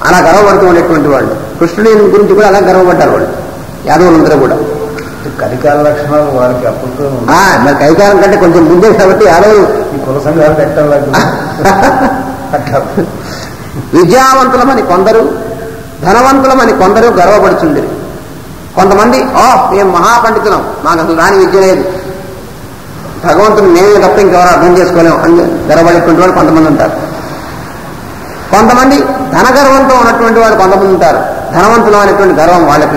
అలా గర్వపడుతూ ఉండేటువంటి వాళ్ళు కృష్ణుడి గురించి కూడా అలా గర్వపడ్డారు వాళ్ళు యాదవులందరూ కూడా కలికాల లక్షణాలు వారికి అప్పటితో ఆ, మరి కైకాలం కంటే కొంచెం ముందే కాబట్టి యాదవులు ఈ కుల సంఘాలు పెట్టాలి అట్లా విద్యావంతులమని కొందరు ధనవంతులమని కొందరు గర్వపడుచుండేది కొంతమంది ఓ మేము మహాపండితులం మాకు అసలు రాని విద్య లేదు భగవంతుని మేమే తప్ప ఇంకెవరు అర్థం చేసుకోలేం అని గర్వపడేటువంటి వాళ్ళు కొంతమంది ఉంటారు కొంతమంది ధన గర్వంతో ఉన్నటువంటి వాళ్ళు కొంతమంది ఉంటారు ధనవంతులు అనేటువంటి గర్వం వాళ్ళకి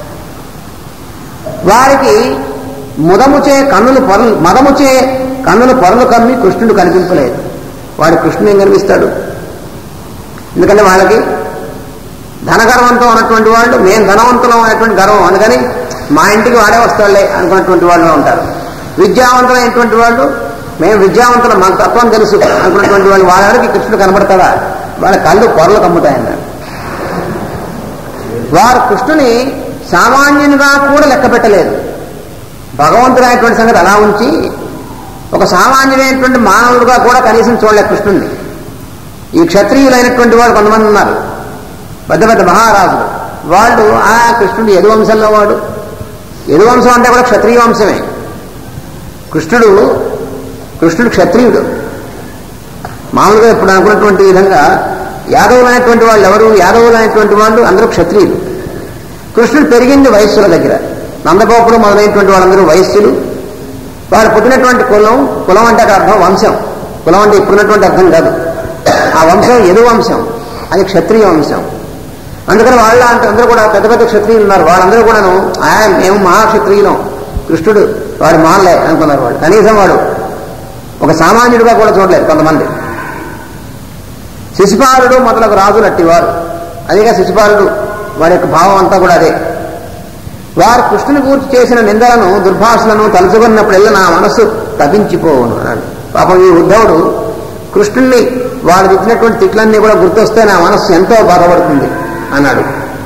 వారికి ముదముచే కన్నులు పొరలు మదముచే కన్నులు పొరలు కమ్మి కృష్ణుడు కనిపించలేదు వాడు కృష్ణుడు ఏం కనిపిస్తాడు ఎందుకంటే వాళ్ళకి ధనగర్వంతో ఉన్నటువంటి వాళ్ళు మేము ధనవంతులం అనేటువంటి గర్వం అందుకని మా ఇంటికి వాడే వస్తాడులే అనుకున్నటువంటి వాళ్ళు ఉంటారు విద్యావంతులైనటువంటి వాళ్ళు మేము విద్యావంతులం మాకు తత్వం తెలుసు అనుకున్నటువంటి వాళ్ళు వాళ్ళకి కృష్ణుడు కనబడతాడా వాళ్ళ కళ్ళు పొరలు కమ్ముతాయన్నారు వారు కృష్ణుని సామాన్యునిగా కూడా లెక్క పెట్టలేదు భగవంతుడైనటువంటి సంగతి అలా ఉంచి ఒక సామాన్యుడైనటువంటి మానవుడుగా కూడా కనీసం చూడలేదు కృష్ణుణ్ణి ఈ క్షత్రియులైనటువంటి వాళ్ళు కొంతమంది ఉన్నారు పెద్ద పెద్ద మహారాజులు వాళ్ళు ఆ కృష్ణుడు యదువంశంలో వాడు యదువంశం అంటే కూడా క్షత్రియ వంశమే కృష్ణుడు కృష్ణుడు క్షత్రియుడు మామూలుగా ఇప్పుడు అనుకున్నటువంటి విధంగా యాదవులు అనేటువంటి వాళ్ళు ఎవరు యాదవులు అనేటువంటి వాళ్ళు అందరూ క్షత్రియులు కృష్ణుడు పెరిగింది వయస్సుల దగ్గర నందగోపుడు మొదలైనటువంటి వాళ్ళందరూ వయస్సులు వారు పుట్టినటువంటి కులం కులం అంటే అక్కడ అర్థం వంశం కులం అంటే ఇప్పుడున్నటువంటి అర్థం కాదు ఆ వంశం ఎదు వంశం అది క్షత్రియ వంశం అందుకని వాళ్ళ అంటే అందరూ కూడా పెద్ద పెద్ద క్షత్రియులు ఉన్నారు వాళ్ళందరూ కూడాను ఆ మేము మహాక్షత్రియులం కృష్ణుడు వాడు మానలే అనుకున్నారు వాళ్ళు కనీసం వాడు ఒక సామాన్యుడిగా కూడా చూడలేదు కొంతమంది శిశుపాలుడు మొదలగు రాజులు అట్టివారు అదేగా శిశుపాలుడు వాడి యొక్క భావం అంతా కూడా అదే వారు కృష్ణుని గురించి చేసిన నిందలను దుర్భాషలను తలుచుకున్నప్పుడల్లా నా మనస్సు తపించిపోవును అన్నాడు పాపం ఈ ఉద్ధవుడు కృష్ణుణ్ణి వాడు తిట్టినటువంటి తిట్లన్నీ కూడా గుర్తొస్తే నా మనస్సు ఎంతో బాధపడుతుంది అన్నాడు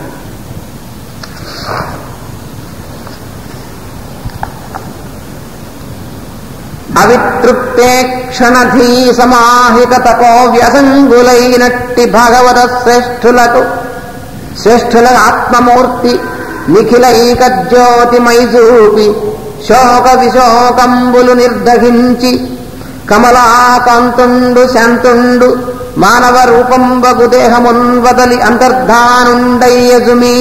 అవితృప్తే క్షణధీ సమాహిత తపో వ్యసంగులైనట్టి భగవత శ్రేష్ఠులకు శ్రేష్ఠుల ఆత్మమూర్తి నిఖిలైక జ్యోతిమై చూపి శోక విశోకంబులు నిర్దహించి కమలాకాంతుండు శాంతుండు మానవ రూపంబగు దేహమున్వదలి అంతర్ధానుండయ్యజుమీ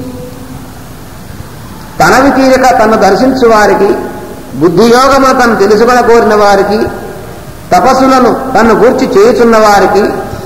తనవి తీరక తను దర్శించు వారికి బుద్ధియోగమును తను తెలుసుకొన కోరిన వారికి తపస్సులను తను గూర్చి చేయుచున్న వారికి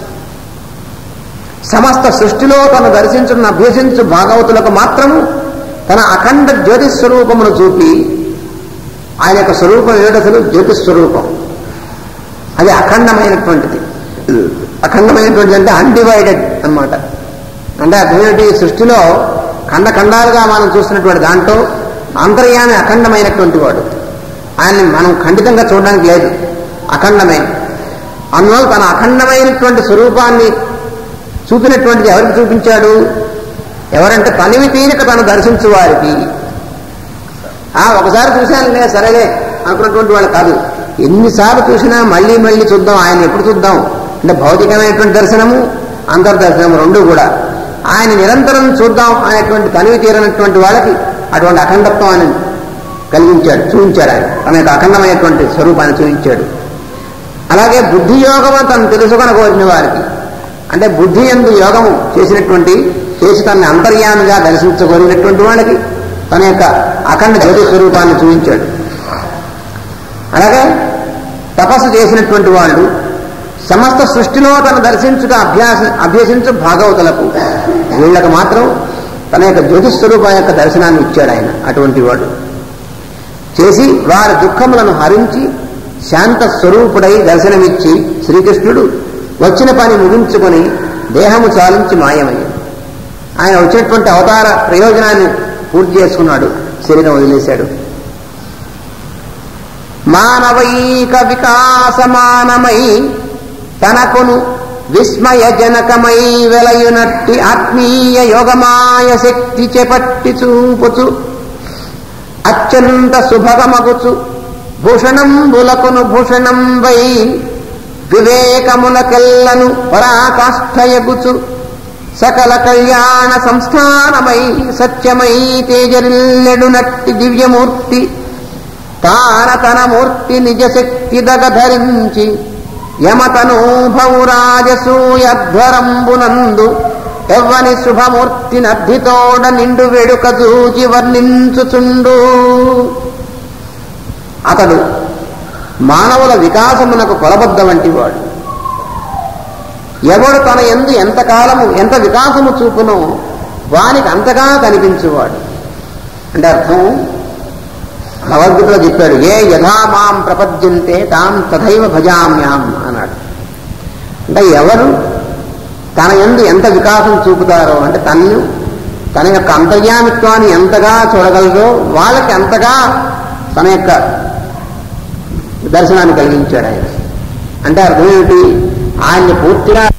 సమస్త సృష్టిలో తను దర్శించున్న అభ్యసించు భాగవతులకు మాత్రము తన అఖండ జ్యోతిస్వరూపమును చూపి ఆయన యొక్క స్వరూపం ఏడసలు జ్యోతిస్వరూపం అది అఖండమైనటువంటిది అఖండమైనటువంటిది అంటే అన్డివైడెడ్ అన్నమాట అంటే అర్థమేంటి ఈ సృష్టిలో ఖండ ఖండాలుగా మనం చూస్తున్నటువంటి దాంట్లో అంతర్యామి అఖండమైనటువంటి వాడు ఆయన్ని మనం ఖండితంగా చూడడానికి లేదు అఖండమే అందువల్ల తన అఖండమైనటువంటి స్వరూపాన్ని చూపినటువంటిది ఎవరికి చూపించాడు ఎవరంటే తనివి తీరిక తను దర్శించు వారికి ఆ ఒకసారి చూశానులే సరేలే అనుకున్నటువంటి వాళ్ళు కాదు ఎన్నిసార్లు చూసినా మళ్ళీ మళ్ళీ చూద్దాం ఆయన ఎప్పుడు చూద్దాం అంటే భౌతికమైనటువంటి దర్శనము అంతర్దర్శనము రెండు కూడా ఆయన నిరంతరం చూద్దాం అనేటువంటి తనివి తీరనటువంటి వాళ్ళకి అటువంటి అఖండత్వం ఆయన కలిగించాడు చూపించాడు ఆయన తన యొక్క అఖండమైనటువంటి స్వరూపాన్ని చూపించాడు అలాగే బుద్ధి యోగము తను తెలుసుకొని కోరిన వారికి అంటే బుద్ధి ఎందు యోగము చేసినటువంటి చేసి తనని అంతర్యామిగా దర్శించగలిగినటువంటి వాళ్ళకి తన యొక్క అఖండ జ్యోతి స్వరూపాన్ని చూపించాడు అలాగే తపస్సు చేసినటువంటి వాళ్ళు సమస్త సృష్టిలో తను దర్శించుట అభ్యాస అభ్యసించు భాగవతులకు వీళ్ళకు మాత్రం తన యొక్క జ్యోతిస్వరూపం యొక్క దర్శనాన్ని ఇచ్చాడు ఆయన అటువంటి వాడు చేసి వారి దుఃఖములను హరించి శాంత స్వరూపుడై దర్శనమిచ్చి శ్రీకృష్ణుడు వచ్చిన పని ముగించుకొని దేహము చాలించి మాయమయ్యాడు ఆయన వచ్చినటువంటి అవతార ప్రయోజనాన్ని పూర్తి చేసుకున్నాడు శరీరం వదిలేశాడు మానవైక వికాసమానమై తనకును విస్మయజనకమై వెలయునట్టి ఆత్మీయ యోగమాయ శక్తి చేపట్టి చూపుచు అత్యంత శుభగమగుచు భూషణంబులకును భూషణం వై వివేకములకెల్లను పరాకాష్ఠయగుచు సకల కళ్యాణ సంస్థానమై సత్యమై తేజరిల్లెడు నట్టి దివ్యమూర్తి తాన తన మూర్తి నిజ శక్తి దగధరించి యమతనూభవు రాజసూయధ్వరంబునందు ఎవ్వని శుభమూర్తి నద్దితోడ నిండు వేడుక చూచి వర్ణించుచుండు అతడు మానవుల వికాసమునకు కొలబద్ద వంటి వాడు ఎవడు తన ఎందు ఎంతకాలము ఎంత వికాసము చూపునో వానికి అంతగా కనిపించేవాడు అంటే అర్థం భగవద్గీతలో చెప్పాడు ఏ యథా మాం ప్రపద్యంతే తాం తథైవ భజామ్యాం అన్నాడు అంటే ఎవరు తన ఎందు ఎంత వికాసం చూపుతారో అంటే తన్ను తన యొక్క అంతర్యామిత్వాన్ని ఎంతగా చూడగలరో వాళ్ళకి అంతగా తన యొక్క దర్శనాన్ని కలిగించాడు ఆయన అంటే అర్థం ఏమిటి ఆయన్ని పూర్తిగా